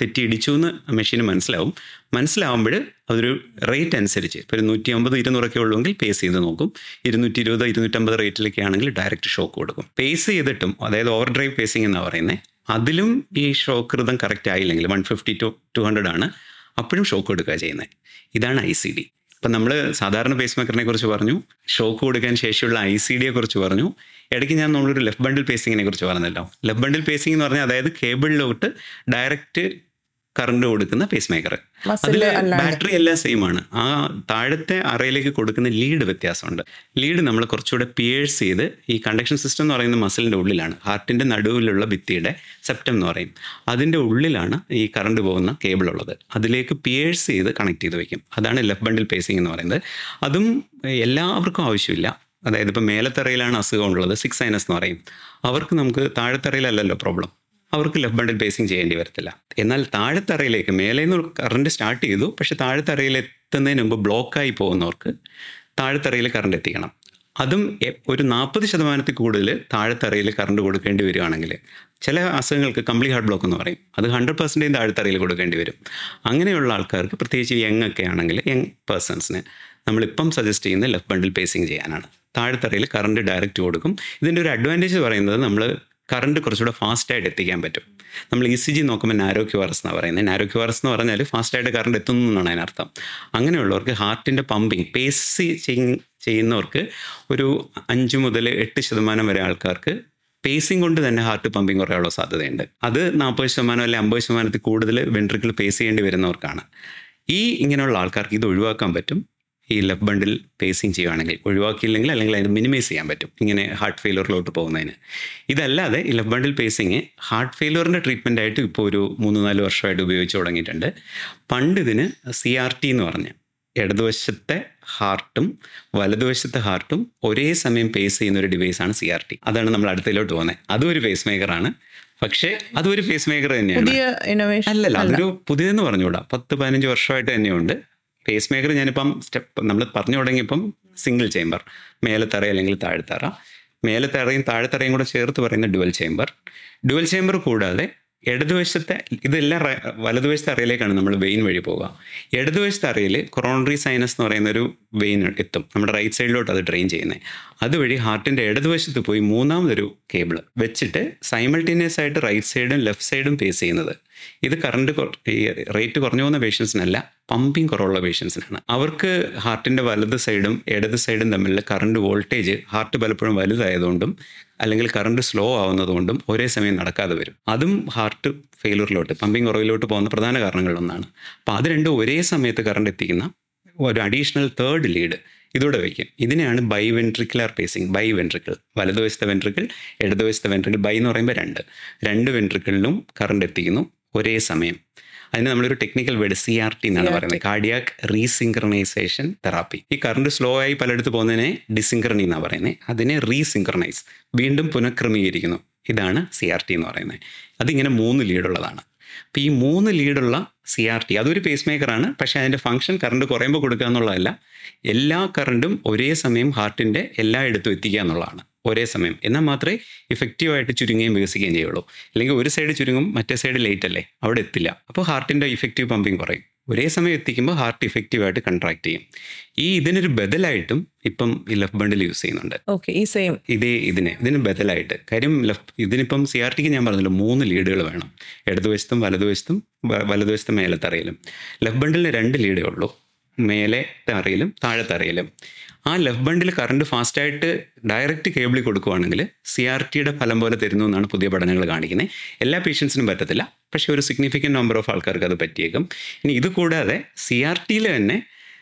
തെറ്റി ഇടിച്ചു എന്ന് മെഷീന് മനസ്സിലാവും മനസ്സിലാവുമ്പോൾ അതൊരു റേറ്റ് അനുസരിച്ച് ഇപ്പോൾ ഒരു നൂറ്റി അമ്പത് ഇരുന്നൂറൊക്കെ ഉള്ളുവെങ്കിൽ പേസ് ചെയ്ത് നോക്കും ഇരുന്നൂറ്റി ഇരുപത് ഇരുന്നൂറ്റമ്പത് റേറ്റിലൊക്കെ ആണെങ്കിൽ ഡയറക്റ്റ് ഷോക്ക് കൊടുക്കും പേസ് ചെയ്തിട്ടും അതായത് ഓവർ ഡ്രൈവ് പേസിംഗ് എന്നാണ് പറയുന്നത് അതിലും ഈ ഷോക്ക് ഋതം കറക്റ്റ് ആയില്ലെങ്കിൽ one fifty to two hundred ആണ് അപ്പോഴും ഷോക്ക് കൊടുക്കുക ചെയ്യുന്നത് ഇതാണ് ഐ സി ഡി ഇപ്പം നമ്മൾ സാധാരണ പേസ് മേക്കറിനെ കുറിച്ച് പറഞ്ഞു ഷോക്ക് കൊടുക്കാൻ ശേഷിയുള്ള ഐ സി ഡിയെ കുറിച്ച് പറഞ്ഞു ഇടയ്ക്ക് ഞാൻ നമ്മളൊരു ലെഫ്റ്റ് ബണ്ടിൽ പേസിങ്ങിനെ കുറിച്ച് പറഞ്ഞല്ലോ ലെഫ്റ്റ് ബണ്ടിൽ പേസിംഗ് എന്ന് പറഞ്ഞാൽ അതായത് കേബിളിലോട്ട് ഡയറക്റ്റ് കറണ്ട് കൊടുക്കുന്ന പേസ് മേക്കർ അതിൽ മസിൽ അല്ലാണ്ട് ബാറ്ററി എല്ലാം സെയിം ആണ് ആ താഴത്തെ അറയിലേക്ക് കൊടുക്കുന്ന ലീഡ് വ്യത്യാസമുണ്ട് ലീഡ് നമ്മൾ കുറച്ചുകൂടെ പിയേഴ്സ് ചെയ്ത് ഈ കണ്ടക്ഷൻ സിസ്റ്റം എന്ന് പറയുന്ന മസിലിൻ്റെ ഉള്ളിലാണ് ഹാർട്ടിൻ്റെ നടുവിലുള്ള ഭിത്തിയുടെ സെപ്റ്റം എന്ന് പറയും അതിൻ്റെ ഉള്ളിലാണ് ഈ കറണ്ട് പോകുന്ന കേബിൾ ഉള്ളത് അതിലേക്ക് പിയേഴ്സ് ചെയ്ത് കണക്ട് ചെയ്ത് വെക്കും അതാണ് ലെഫ്റ്റ് ബണ്ടിൽ പേസിംഗ് എന്ന് പറയുന്നത് അതും എല്ലാവർക്കും ആവശ്യമില്ല അതായത് ഇപ്പോൾ മേലത്തറയിലാണ് അസുഖം ഉള്ളത് സിക്സ് സൈനസ് എന്ന് പറയും അവർക്ക് നമുക്ക് താഴത്തറയിലല്ലല്ലോ പ്രോബ്ലം അവർക്ക് ലെഫ്റ്റ് ബണ്ടിൽ പേസിങ് ചെയ്യേണ്ടി വരത്തില്ല എന്നാൽ താഴത്തറയിലേക്ക് മേലെ നിന്ന് കറണ്ട് സ്റ്റാർട്ട് ചെയ്തു പക്ഷെ താഴത്തറയിൽ എത്തുന്നതിന് മുമ്പ് ബ്ലോക്കായി പോകുന്നവർക്ക് താഴത്തറയിൽ കറണ്ട് എത്തിക്കണം അതും എ- ഒരു നാൽപ്പത് ശതമാനത്തിൽ കൂടുതൽ താഴത്തറയിൽ കറണ്ട് കൊടുക്കേണ്ടി വരികയാണെങ്കിൽ ചില അസുഖങ്ങൾക്ക് കംപ്ലീറ്റ് ഹാർട്ട് ബ്ലോക്ക് എന്ന് പറയും അത് ഹൺഡ്രഡ് പെർസെൻറ്റേജ് താഴത്തറയിൽ കൊടുക്കേണ്ടി വരും അങ്ങനെയുള്ള ആൾക്കാർക്ക് പ്രത്യേകിച്ച് യങ് ഒക്കെ ആണെങ്കിൽ യങ് പേഴ്സൺസിന് നമ്മളിപ്പം സജസ്റ്റ് ചെയ്യുന്നത് ലെഫ്റ്റ് ബണ്ടിൽ പേസിങ് ചെയ്യാനാണ് താഴത്തറയിൽ കറണ്ട് ഡയറക്റ്റ് കൊടുക്കും ഇതിൻ്റെ ഒരു അഡ്വാൻറ്റേജ് പറയുന്നത് നമ്മൾ കറണ്ട് കുറച്ചുകൂടെ ഫാസ്റ്റായിട്ട് എത്തിക്കാൻ പറ്റും നമ്മൾ ഇ സി ജി നോക്കുമ്പോൾ നാരോ ക്യൂറസ് എന്നാണ് പറയുന്നത് നാരോ ക്യൂറസ് എന്ന് പറഞ്ഞാൽ ഫാസ്റ്റായിട്ട് കറണ്ട് എത്തുന്നു എന്നാണ് അതിനർത്ഥം അങ്ങനെയുള്ളവർക്ക് ഹാർട്ടിൻ്റെ പമ്പിങ് പേസ് ചെയ്യുന്നവർക്ക് ഒരു അഞ്ച് മുതൽ എട്ട് ശതമാനം വരെ ആൾക്കാർക്ക് പേസിങ് കൊണ്ട് തന്നെ ഹാർട്ട് പമ്പിങ് കുറയാനുള്ള സാധ്യതയുണ്ട് അത് നാൽപ്പത് ശതമാനം അല്ലെങ്കിൽ അമ്പത് ശതമാനത്തിൽ കൂടുതൽ വെൻട്രിക്കിൾ പേസ് ചെയ്യേണ്ടി വരുന്നവർക്കാണ് ഈ ഇങ്ങനെയുള്ള ആൾക്കാർക്ക് ഇത് ഒഴിവാക്കാൻ പറ്റും ഈ ലെഫ്റ്റ് ബണ്ടിൽ പേസിങ് ചെയ്യുകയാണെങ്കിൽ ഒഴിവാക്കിയില്ലെങ്കിൽ അല്ലെങ്കിൽ അതിന് മിനിമൈസ് ചെയ്യാൻ പറ്റും ഇങ്ങനെ ഹാർട്ട് ഫെയിലറിലോട്ട് പോകുന്നതിന് ഇതല്ലാതെ ഈ ലെഫ്റ്റ് ബണ്ടിൽ പേസിങ് ഹാർട്ട് ഫെയിലറിൻ്റെ ട്രീറ്റ്മെൻ്റ് ആയിട്ട് ഇപ്പോൾ ഒരു മൂന്ന് നാല് വർഷമായിട്ട് ഉപയോഗിച്ച് തുടങ്ങിയിട്ടുണ്ട് പണ്ട് ഇതിന് സി ആർ ടി എന്ന് പറഞ്ഞ് ഇടതുവശത്തെ ഹാർട്ടും വലതുവശത്തെ ഹാർട്ടും ഒരേ സമയം പേസ് ചെയ്യുന്ന ഒരു ഡിവൈസാണ് സി ആർ ടി അതാണ് നമ്മൾ അടുത്തതിലോട്ട് പോകുന്നത് അതും ഒരു പേസ് മേക്കറാണ് പക്ഷേ അതും ഒരു പേസ് മേക്കർ തന്നെയാണ് പുതിയ ഇന്നോവേഷൻ അല്ലല്ല അതൊരു പുതിയതെന്ന് പറഞ്ഞുകൂടാ പത്ത് പതിനഞ്ച് വർഷമായിട്ട് തന്നെയുണ്ട് പേസ് മേക്കർ ഞാനിപ്പം സ്റ്റെപ്പ് നമ്മൾ പറഞ്ഞു തുടങ്ങിയപ്പം സിംഗിൾ ചേംബർ മേലത്തറ അല്ലെങ്കിൽ താഴ്ത്തറ മേലത്തറയും താഴത്തറയും കൂടെ ചേർത്ത് പറയുന്ന ഡുവൽ ചേംബർ ഡുവൽ ചേംബർ കൂടാതെ ഇടതുവശത്തെ ഇതെല്ലാം റ- വലതുവശത്തെ അറയിലേക്കാണ് നമ്മൾ വെയിൻ വഴി പോവുക ഇടതുവശത്തെ അറയിൽ കൊറോണറി സൈനസ് എന്ന് പറയുന്ന ഒരു വെയിൻ എത്തും നമ്മുടെ റൈറ്റ് സൈഡിലോട്ട് അത് ഡ്രെയിൻ ചെയ്യുന്നത് അതുവഴി ഹാർട്ടിൻ്റെ ഇടതുവശത്ത് പോയി മൂന്നാമതൊരു കേബിൾ വെച്ചിട്ട് സൈമൾട്ടേനിയസ് ആയിട്ട് റൈറ്റ് സൈഡും ലെഫ്റ്റ് സൈഡും പേസ് ചെയ്യുന്നത് ഇത് കറണ്ട് ഈ റേറ്റ് കുറഞ്ഞു പോകുന്ന പേഷ്യൻസിനല്ല പമ്പിങ് കുറവുള്ള പേഷ്യൻസിനാണ് അവർക്ക് ഹാർട്ടിൻ്റെ വലത് സൈഡും ഇടത് സൈഡും തമ്മിലുള്ള കറണ്ട് വോൾട്ടേജ് ഹാർട്ട് പലപ്പോഴും വലുതായതുകൊണ്ടും അല്ലെങ്കിൽ കറണ്ട് സ്ലോ ആവുന്നതുകൊണ്ടും ഒരേ സമയം നടക്കാതെ വരും അതും ഹാർട്ട് ഫെയിലറിലോട്ട് പമ്പിങ് കുറവിലോട്ട് പോകുന്ന പ്രധാന കാരണങ്ങളിലൊന്നാണ് അപ്പോൾ അത് രണ്ടും ഒരേ സമയത്ത് കറണ്ട് എത്തിക്കുന്ന ഒരു അഡീഷണൽ തേർഡ് ലീഡ് ഇതോടെ വയ്ക്കും ഇതിനെയാണ് biventricular pacing bi ventricle വലതുവശത്തെ വെൻട്രിക്കിൾ ഇടതുവശത്തെ വെൻട്രിക്കിൾ ബൈ എന്ന് പറയുമ്പോൾ രണ്ട് രണ്ട് വെൻട്രിക്കിളിലും കറണ്ട് എത്തിക്കുന്നു ഒരേ സമയം അതിന് നമ്മളൊരു technical word C R T എന്നാണ് CRT. പറയുന്നത് കാർഡിയാക് റീസിങ്ക്രണൈസേഷൻ തെറാപ്പി ഈ കറണ്ട് സ്ലോ ആയി പലയിടത്ത് പോകുന്നതിനെ ഡിസിങ്ക്രണി എന്നാണ് പറയുന്നത് അതിനെ റീസിങ്ക്രണൈസ് വീണ്ടും പുനഃക്രമീകരിക്കുന്നു ഇതാണ് സി ആർ ടി എന്ന് പറയുന്നത് അതിങ്ങനെ മൂന്ന് ലീഡുള്ളതാണ് അപ്പോൾ ഈ മൂന്ന് ലീഡുള്ള സി ആർ ടി അതൊരു പേസ് മേക്കറാണ് പക്ഷേ അതിൻ്റെ ഫംഗ്ഷൻ കറണ്ട് കുറയുമ്പോൾ കൊടുക്കുക എന്നുള്ളതല്ല എല്ലാ കറണ്ടും ഒരേ സമയം ഹാർട്ടിൻ്റെ എല്ലായിടത്തും എത്തിക്കുക എന്നുള്ളതാണ് ഒരേ സമയം എന്നാൽ മാത്രമേ ഇഫക്റ്റീവായിട്ട് ചുരുങ്ങുകയും വികസിക്കുകയും ചെയ്യുള്ളൂ അല്ലെങ്കിൽ ഒരു സൈഡ് ചുരുങ്ങും മറ്റേ സൈഡ് ലേറ്റ് അല്ലേ അവിടെ എത്തില്ല അപ്പോൾ ഹാർട്ടിൻ്റെ ഇഫക്റ്റീവ് പമ്പിങ് കുറയും ഒരേ സമയം എത്തിക്കുമ്പോൾ ഹാർട്ട് ഇഫക്റ്റീവായിട്ട് കൺട്രാക്ട് ചെയ്യും ഈ ഇതിനൊരു ബദലായിട്ടും ഇപ്പം ഈ ലെഫ്റ്റ് ബണ്ടിൽ യൂസ് ചെയ്യുന്നുണ്ട് ഓക്കെ ഈ സെയിം ഇതേ ഇതിന് ഇതിന് ബദലായിട്ട് കാര്യം ലെഫ്റ്റ് ഇതിനിപ്പം സി ആർ ടിക്ക് ഞാൻ പറഞ്ഞല്ലോ മൂന്ന് ലീഡുകൾ വേണം ഇടതുവശത്തും വലതുവശത്തും വ- വലതുവശത്തും മേലത്തെ അറയിലും ലെഫ്റ്റ് ബണ്ടിലിന് രണ്ട് ലീഡേ ഉള്ളൂ മേലത്തെ അറയിലും താഴത്തെ അറയിലും ആ ലെഫ്റ്റ് ബണ്ടിൽ കറണ്ട് ഫാസ്റ്റായിട്ട് ഡയറക്റ്റ് കേബിളിൽ കൊടുക്കുവാണെങ്കിൽ സി ആർ ടിയുടെ ഫലം പോലെ തരുന്നു എന്നാണ് പുതിയ പഠനങ്ങൾ കാണിക്കുന്നത് എല്ലാ പേഷ്യൻസിനും പറ്റത്തില്ല പക്ഷേ ഒരു സിഗ്നിഫിക്കൻറ്റ് നമ്പർ ഓഫ് ആൾക്കാർക്ക് അത് പറ്റിയേക്കും ഇനി ഇത് കൂടാതെ സി ആർ ടിയിൽ തന്നെ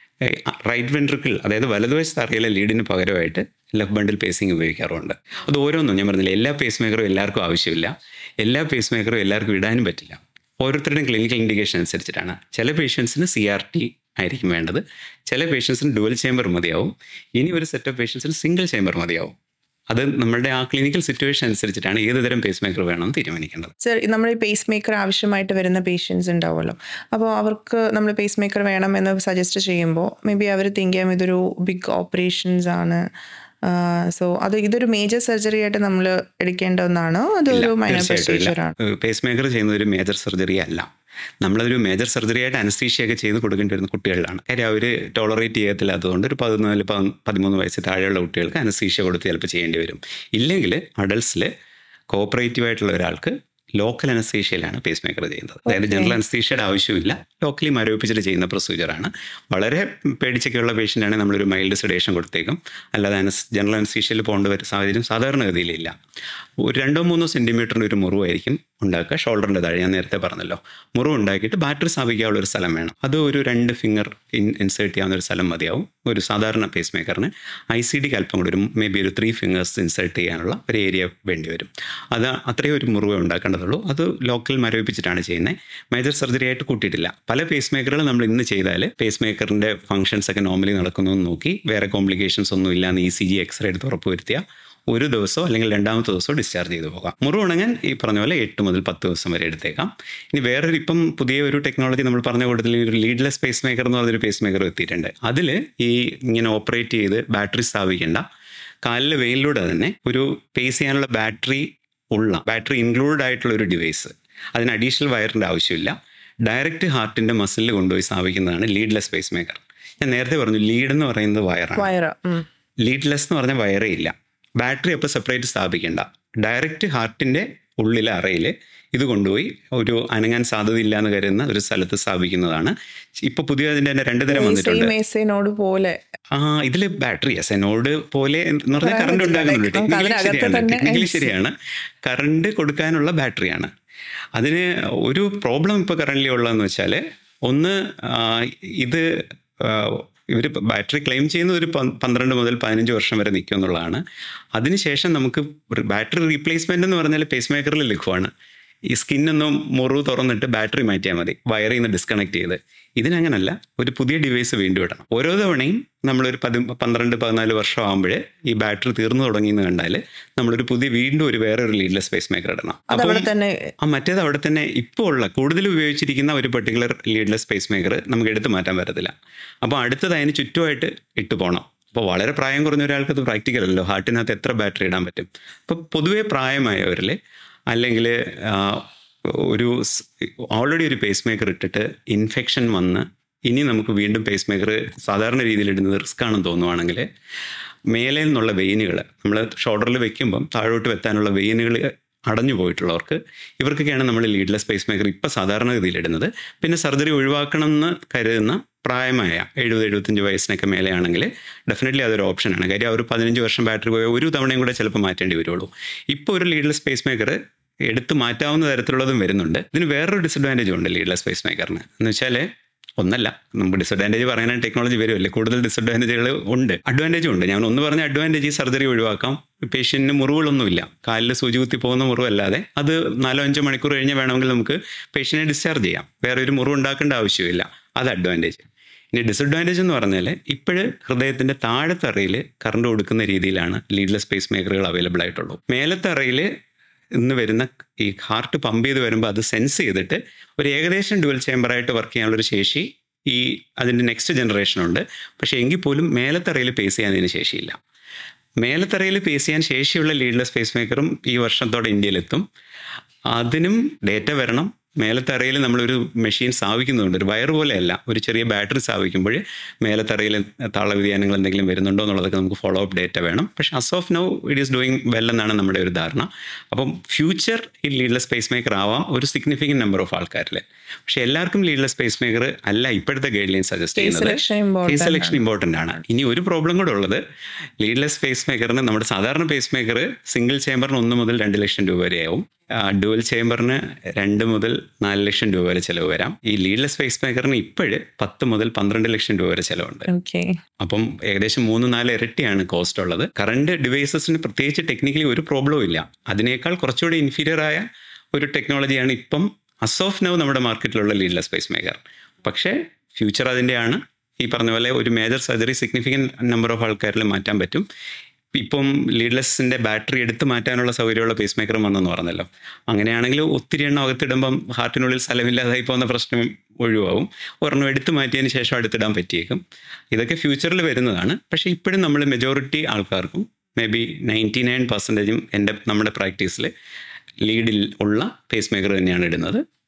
റൈറ്റ് വെൻട്രിക്കിൾ അതായത് വലതുവശത്ത് അറിയില്ല ലീഡിന് പകരമായിട്ട് ലെഫ്റ്റ് ബണ്ടിൽ പേസിങ് ഉപയോഗിക്കാറുണ്ട് അത് ഓരോന്നും ഞാൻ പറഞ്ഞില്ല എല്ലാ പേസ് മേക്കറും എല്ലാവർക്കും ആവശ്യമില്ല എല്ലാ പേസ് മേക്കറും എല്ലാവർക്കും ഇടാനും പറ്റില്ല ഓരോരുത്തരുടെയും ക്ലിനിക്കൽ ഇൻഡിക്കേഷൻ അനുസരിച്ചിട്ടാണ് ചില പേഷ്യൻസിന് സി ആർ ടി ആയിരിക്കും വേണ്ടത് ചില പേഷ്യൻസിന് ഡുവൽ ചേംബർ മതിയാവും ഇനി ഒരു സെറ്റ് ഓഫ് പേഷ്യൻസിന് സിംഗിൾ ചേംബർ മതിയാവും അത് നമ്മുടെ ആ ക്ലിനിക്കൽ സിറ്റുവേഷൻ അനുസരിച്ചിട്ടാണ് ഏത് തരം പേസ് മേക്കർ വേണമെന്ന് തീരുമാനിക്കേണ്ടത് സർ നമ്മൾ ഈ പേസ് മേക്കർ ആവശ്യമായിട്ട് വരുന്ന പേഷ്യൻസ് ഉണ്ടാവുമല്ലോ അപ്പോൾ അവർക്ക് നമ്മൾ പേസ് മേക്കർ വേണം എന്ന് സജസ്റ്റ് ചെയ്യുമ്പോൾ മേ ബി അവർ തിങ്ക് ചെയ്യാം ഇതൊരു ബിഗ് ഓപ്പറേഷൻസ് ആണ് സോ അത് ഇതൊരു മേജർ സർജറി ആയിട്ട് നമ്മൾ എടുക്കേണ്ട ഒന്നാണോ അതൊരു മൈനർ പ്രൊസീജിയർ ആണ് പേസ് മേക്കർ ചെയ്യുന്നത് ഒരു മേജർ സർജറി അല്ല നമ്മളതൊരു മേജർ സർജറി ആയിട്ട് അനസ്തീഷ്യൊക്കെ ചെയ്ത് കൊടുക്കേണ്ടി വരുന്ന കുട്ടികളിലാണ് കാര്യം അവർ ടോളറേറ്റ് ചെയ്യത്തില്ലാത്തതുകൊണ്ട് ഒരു പതിനാല് പതി- പതിമൂന്ന് വയസ്സ് താഴെയുള്ള കുട്ടികൾക്ക് അനസ്തീഷ്യ കൊടുത്ത് ചിലപ്പോൾ ചെയ്യേണ്ടി വരും ഇല്ലെങ്കിൽ അഡൾട്ട്സിൽ കോപ്പറേറ്റീവ് ആയിട്ടുള്ള ഒരാൾക്ക് ലോക്കൽ അനസ്തീഷ്യയിലാണ് പേസ് മേക്കർ ചെയ്യുന്നത് അതായത് Okay. ജനറൽ അനസ്തീഷ്യയുടെ ആവശ്യമില്ല ലോക്കലി മരവിപ്പിച്ചിട്ട് ചെയ്യുന്ന പ്രൊസീജിയറാണ് വളരെ പേടിച്ചൊക്കെയുള്ള പേഷ്യൻ്റ് ആണെങ്കിൽ നമ്മളൊരു മൈൽഡ് സെഡേഷൻ കൊടുത്തേക്കും അല്ലാതെ അനസ് ജനറൽ അനസ്തീഷ്യയിൽ പോകേണ്ട ഒരു സാഹചര്യം സാധാരണഗതിയിലില്ല ഒരു രണ്ടോ മൂന്നോ സെൻറ്റിമീറ്ററിൻ്റെ ഒരു മുറിവായിരിക്കും ഉണ്ടാക്കുക ഷോൾഡറിൻ്റെ താഴെ ഞാൻ നേരത്തെ പറഞ്ഞല്ലോ മുറിവ് ഉണ്ടാക്കിയിട്ട് ബാറ്ററി സ്ഥാപിക്കാനുള്ള ഒരു സ്ഥലം വേണം അത് ഒരു രണ്ട് ഫിംഗർ ഇൻ ഇൻസേർട്ട് ചെയ്യാവുന്ന ഒരു സ്ഥലം മതിയാവും ഒരു സാധാരണ പേസ് മേക്കറിന് ഐ സി ഡിക്ക് അല്പം കൂടി ഒരു മേ ബി ഒരു ത്രീ ഫിംഗേഴ്സ് ഇൻസേർട്ട് ചെയ്യാനുള്ള ഒരു ഏരിയ വേണ്ടി വരും അത് അത്രയും ഒരു മുറിവ് ഉണ്ടാക്കേണ്ടതുള്ളൂ അത് ലോക്കൽ മരവിപ്പിച്ചിട്ടാണ് ചെയ്യുന്നത് മേജർ സർജറി ആയിട്ട് കൂട്ടിയിട്ടില്ല പല പേസ് മേക്കറുകൾ നമ്മൾ ഇന്ന് ചെയ്താൽ പേസ് മേക്കറിൻ്റെ ഫങ്ഷൻസ് ഒക്കെ നോർമലി നടക്കുന്നു എന്ന് നോക്കി വേറെ കോംപ്ലിക്കേഷൻസ് ഒന്നും ഇല്ലാന്ന് ഇ സി ജി എക്സ്റേ എടുത്ത് ഉറപ്പ് വരുത്തിയാൽ ഒരു ദിവസമോ അല്ലെങ്കിൽ രണ്ടാമത്തെ ദിവസമോ ഡിസ്ചാർജ് ചെയ്ത് പോകാം മുറിവ് ഉണങ്ങാൻ ഈ പറഞ്ഞ പോലെ എട്ട് മുതൽ പത്ത് ദിവസം വരെ എടുത്തേക്കാം ഇനി വേറൊരു ഇപ്പം പുതിയ ഒരു ടെക്നോളജി നമ്മൾ പറഞ്ഞ കൂട്ടത്തിൽ ഒരു ലീഡ്ലെസ് പേസ് മേക്കർ എന്ന് പറഞ്ഞൊരു പേസ് മേക്കർ എത്തിയിട്ടുണ്ട് അതിൽ ഈ ഇങ്ങനെ ഓപ്പറേറ്റ് ചെയ്ത് ബാറ്ററി സ്ഥാപിക്കേണ്ട കാലിലെ വെയിലിലൂടെ തന്നെ ഒരു പേസ് ചെയ്യാനുള്ള ബാറ്ററി ഉള്ള ബാറ്ററി ഇൻക്ലൂഡ് ആയിട്ടുള്ള ഒരു ഡിവൈസ് അതിന് അഡീഷണൽ വയറിൻ്റെ ആവശ്യമില്ല ഡയറക്റ്റ് ഹാർട്ടിൻ്റെ മസിലിൽ കൊണ്ടുപോയി സ്ഥാപിക്കുന്നതാണ് ലീഡ്ലെസ് പേസ് മേക്കർ ഞാൻ നേരത്തെ പറഞ്ഞു ലീഡ് എന്ന് പറയുന്നത് വയറാണ് വയറ് ഉം. ലീഡ്ലെസ് എന്ന് പറഞ്ഞ വയറേ ഇല്ല ബാറ്ററി അപ്പോൾ സെപ്പറേറ്റ് സ്ഥാപിക്കേണ്ട ഡയറക്റ്റ് ഹാർട്ടിൻ്റെ ഉള്ളിലെ അറയിൽ ഇത് കൊണ്ടുപോയി ഒരു അനങ്ങാൻ സാധ്യതയില്ല എന്ന് കരുതുന്ന ഒരു സ്ഥലത്ത് സ്ഥാപിക്കുന്നതാണ് ഇപ്പോൾ പുതിയ അതിൻ്റെ തന്നെ രണ്ട് തരം വന്നിട്ടുണ്ട് സെയിം എസേനോട് പോലെ ആ ഇതിൽ ബാറ്ററി എസ് എന്നോട് പോലെ എന്ന് പറഞ്ഞാൽ പറയാൻ കറണ്ട് പറ്റില്ല. ഉണ്ടാകുന്നുണ്ട് നമുക്ക് ടെക്നിക്കലി അതിനകത്ത് ശരിയാണ് തന്നെ ടെക്നിക്കലി yes. ശരിയാണ് കറണ്ട് കൊടുക്കാനുള്ള ബാറ്ററിയാണ് അതിന് ഒരു പ്രോബ്ലം ഇപ്പോൾ കറണ്ട്ലി ഉള്ളതെന്ന് വെച്ചാൽ ഒന്ന് ആ, ഇത് ഇവർ ബാറ്ററി ക്ലെയിം ചെയ്യുന്നത് ഒരു പ- പന്ത്രണ്ട് മുതൽ പതിനഞ്ച് വർഷം വരെ നിൽക്കും എന്നുള്ളതാണ് അതിനുശേഷം നമുക്ക് ബാറ്ററി റീപ്ലേസ്മെൻ്റ് എന്ന് പറഞ്ഞാൽ പേസ് മേക്കറിൽ ലഘുവാണ് ഈ സ്കിന്നൊന്നും മുറിവ് തുറന്നിട്ട് ബാറ്ററി മാറ്റിയാൽ മതി വയറിൽ നിന്ന് ഡിസ്കണക്ട് ചെയ്ത് ഇതിനങ്ങനല്ല ഒരു പുതിയ ഡിവൈസ് വീണ്ടും ഇടണം ഓരോ തവണയും നമ്മളൊരു പതി പന്ത്രണ്ട് പതിനാല് വർഷം ആകുമ്പോഴേ ഈ ബാറ്ററി തീർന്നു തുടങ്ങിയെന്ന് കണ്ടാൽ നമ്മളൊരു പുതിയ വീണ്ടും ഒരു വേറെ ഒരു ലീഡ്ലെസ് പേസ് മേക്കർ ഇടണം അത് അവിടെ തന്നെ ആ മറ്റേത് അവിടെ തന്നെ ഇപ്പോൾ ഉള്ള കൂടുതൽ ഉപയോഗിച്ചിരിക്കുന്ന ഒരു പെർട്ടിക്കുലർ ലീഡ്ലെസ് പേസ് മേക്കർ നമുക്ക് എടുത്ത് മാറ്റാൻ പറ്റത്തില്ല അപ്പോൾ അടുത്തത് അതിന് ചുറ്റുമായിട്ട് ഇട്ട് പോകണം അപ്പോൾ വളരെ പ്രായം കുറഞ്ഞ ഒരാൾക്ക് അത് പ്രാക്ടിക്കൽ അല്ലല്ലോ ഹാർട്ടിനകത്ത് എത്ര ബാറ്ററി ഇടാൻ പറ്റും അപ്പോൾ പൊതുവേ പ്രായമായവരിൽ അല്ലെങ്കിൽ ഒരു ഓൾറെഡി ഒരു പേസ് മേക്കർ ഇട്ടിട്ട് ഇൻഫെക്ഷൻ വന്ന് ഇനി നമുക്ക് വീണ്ടും പേസ് മേക്കർ സാധാരണ രീതിയിൽ ഇടുന്നത് റിസ്ക് ആണെന്ന് തോന്നുവാണെങ്കിൽ മേലെ നിന്നുള്ള വെയിനുകൾ നമ്മൾ ഷോൾഡറിൽ വെക്കുമ്പം താഴോട്ട് വെത്താനുള്ള വെയിനുകൾ അടഞ്ഞു പോയിട്ടുള്ളവർക്ക് ഇവർക്കൊക്കെയാണ് നമ്മൾ ലീഡ്ലെസ് പേസ് മേക്കർ ഇപ്പോൾ സാധാരണഗതിയിൽ ഇടുന്നത് പിന്നെ സർജറി ഒഴിവാക്കണം എന്ന് കരുതുന്ന പ്രായമായ എഴുപത് എഴുപത്തഞ്ച് വയസ്സിനൊക്കെ മേലെയാണെങ്കിൽ ഡെഫിനറ്റ്ലി അതൊരു ഓപ്ഷനാണ് കാര്യം ആ ഒരു പതിനഞ്ച് വർഷം ബാറ്ററി പോയ ഒരു തവണയും കൂടെ ചിലപ്പോൾ മാറ്റേണ്ടി വരുള്ളൂ ഇപ്പോൾ ഒരു ലീഡ്ലെസ് പേസ് മേക്കർ എടുത്ത് മാറ്റാവുന്ന തരത്തിലുള്ളതും വരുന്നുണ്ട് ഇതിന് വേറൊരു ഡിസഡ്വാൻറ്റേജും ഉണ്ട് ലീഡ്ലെസ് പേസ് മേക്കറിന് എന്ന് വെച്ചാൽ ഒന്നല്ല നമുക്ക് ഡിസഡ്വാൻറ്റേജ് പറയാനായിട്ട് ടെക്നോളജി വരുമല്ലേ കൂടുതൽ ഡിസഡ്വാൻറ്റേജുകൾ ഉണ്ട് അഡ്വാൻറ്റേജും ഉണ്ട് ഞാൻ ഒന്ന് പറഞ്ഞ അഡ്വാൻറ്റേജ് ഈ സർജറി ഒഴിവാക്കാം പേഷ്യൻറ്റിന് മുറിവുകളൊന്നുമില്ല കാലിൽ സൂചി കുത്തി പോകുന്ന മുറിവല്ലാതെ അത് നാലോ അഞ്ചോ മണിക്കൂർ കഴിഞ്ഞ് വേണമെങ്കിൽ നമുക്ക് പേഷ്യൻറ്റിനെ ഡിസ്ചാർജ് ചെയ്യാം വേറെ ഒരു മുറിവ് ഉണ്ടാക്കേണ്ട ആവശ്യമില്ല അത് അഡ്വാൻറ്റേജ് ഇനി ഡിസഡ്വാൻറ്റേജ് എന്ന് പറഞ്ഞാൽ ഇപ്പോഴ് ഹൃദയത്തിൻ്റെ താഴത്തെ അറയിൽ കറണ്ട് കൊടുക്കുന്ന രീതിയിലാണ് ലീഡ്ലെസ് പേസ് മേക്കറുകൾ അവൈലബിൾ ആയിട്ടുള്ളൂ മേലത്തെ അറയിൽ ഇന്ന് വരുന്ന ഈ ഹാർട്ട് പമ്പ് ചെയ്ത് വരുമ്പോൾ അത് സെൻസ് ചെയ്തിട്ട് ഒരു ഏകദേശം ഡുവൽ ചേമ്പറായിട്ട് വർക്ക് ചെയ്യാനുള്ളൊരു ശേഷി ഈ അതിൻ്റെ നെക്സ്റ്റ് ജനറേഷനുണ്ട് പക്ഷേ എങ്കിൽ പോലും മേലത്തറയിൽ പേസ് ചെയ്യാൻ അതിന് ശേഷിയില്ല മേലത്തറയിൽ പേസ് ചെയ്യാൻ ശേഷിയുള്ള ലീഡ്ലെസ് പേസ് മേക്കറും ഈ വർഷത്തോടെ ഇന്ത്യയിലെത്തും അതിനും ഡേറ്റ വരണം മേലത്തറയിൽ നമ്മളൊരു മെഷീൻ സ്ഥാപിക്കുന്നുണ്ട് ഒരു വയർ പോലെയല്ല ഒരു ചെറിയ ബാറ്ററി സ്ഥാപിക്കുമ്പോൾ മേലത്തറയിൽ താള വ്യതിയാനങ്ങൾ എന്തെങ്കിലും വരുന്നുണ്ടോ എന്നുള്ളതൊക്കെ നമുക്ക് ഫോളോ അപ്പ് ഡേറ്റ വേണം പക്ഷേ as of now it is doing well എന്നാണ് നമ്മുടെ ഒരു ധാരണ അപ്പം ഫ്യൂച്ചർ ഈ ലീഡ്ലെസ് പേസ് മേക്കർ ആവാം ഒരു സിഗ്നിഫിക്കൻറ്റ് നമ്പർ ഓഫ് ആൾക്കാരിൽ പക്ഷേ എല്ലാവർക്കും ലീഡ്ലെസ് പേസ് മേക്കർ അല്ല ഇപ്പോഴത്തെ ഗൈഡ് ലൈൻ സജസ്റ്റ് കേസ് ചെയ്യുന്നത് selection important phase selection important ആണ് ഇനി ഒരു പ്രോബ്ലം കൂടെ ഉള്ളത് ലീഡ്ലെസ് പേസ് മേക്കറിന് നമ്മുടെ സാധാരണ പേസ് മേക്കർ സിംഗിൾ ചേമ്പറിന് ഒന്ന് മുതൽ രണ്ട് ലക്ഷം രൂപ വരെയാവും ഡുവൽ ചേമ്പറിന് രണ്ട് മുതൽ നാല് ലക്ഷം രൂപ വരെ ചിലവ് വരാം ഈ ലീഡ്ലെസ് പേസ് മേക്കറിന് ഇപ്പോഴ് പത്ത് മുതൽ പന്ത്രണ്ട് ലക്ഷം രൂപ വരെ ചിലവുണ്ട് ഓക്കെ അപ്പം ഏകദേശം മൂന്ന് നാല് ഇരട്ടിയാണ് കോസ്റ്റ് ഉള്ളത് കറണ്ട് ഡിവൈസസിന് പ്രത്യേകിച്ച് ടെക്നിക്കലി ഒരു പ്രോബ്ലവും ഇല്ല അതിനേക്കാൾ കുറച്ചുകൂടി ഇൻഫീരിയർ ആയ ഒരു ടെക്നോളജിയാണ് ഇപ്പം അസ് ഓഫ് നൗ നമ്മുടെ മാർക്കറ്റിലുള്ള ലീഡ്ലെസ് പേസ് മേക്കർ പക്ഷേ ഫ്യൂച്ചർ അതിൻ്റെയാണ് ഈ പറഞ്ഞ പോലെ ഒരു major surgery significant number of ആൾക്കാരിൽ മാറ്റാൻ പറ്റും ഇപ്പം ലീഡ്ലെസ്സിൻ്റെ ബാറ്ററി എടുത്ത് മാറ്റാനുള്ള സൗകര്യമുള്ള പേസ് മേക്കറും വന്നെന്ന് പറഞ്ഞല്ലോ അങ്ങനെയാണെങ്കിൽ ഒത്തിരി എണ്ണം അകത്തിടുമ്പം ഹാർട്ടിനുള്ളിൽ സ്ഥലമില്ലാതായി പോകുന്ന പ്രശ്നം ഒഴിവാകും ഒരെണ്ണം എടുത്ത് മാറ്റിയതിന് ശേഷം അടുത്തിടാൻ പറ്റിയേക്കും ഇതൊക്കെ ഫ്യൂച്ചറിൽ വരുന്നതാണ് പക്ഷേ ഇപ്പോഴും നമ്മൾ മെജോറിറ്റി ആൾക്കാർക്കും മേ ബി നയൻറ്റി നയൻ പെർസെൻറ്റേജും എൻ്റെ നമ്മുടെ പ്രാക്ടീസിൽ ലീഡിൽ ഉള്ള പേസ് മേക്കർ തന്നെയാണ് ഇടുന്നത്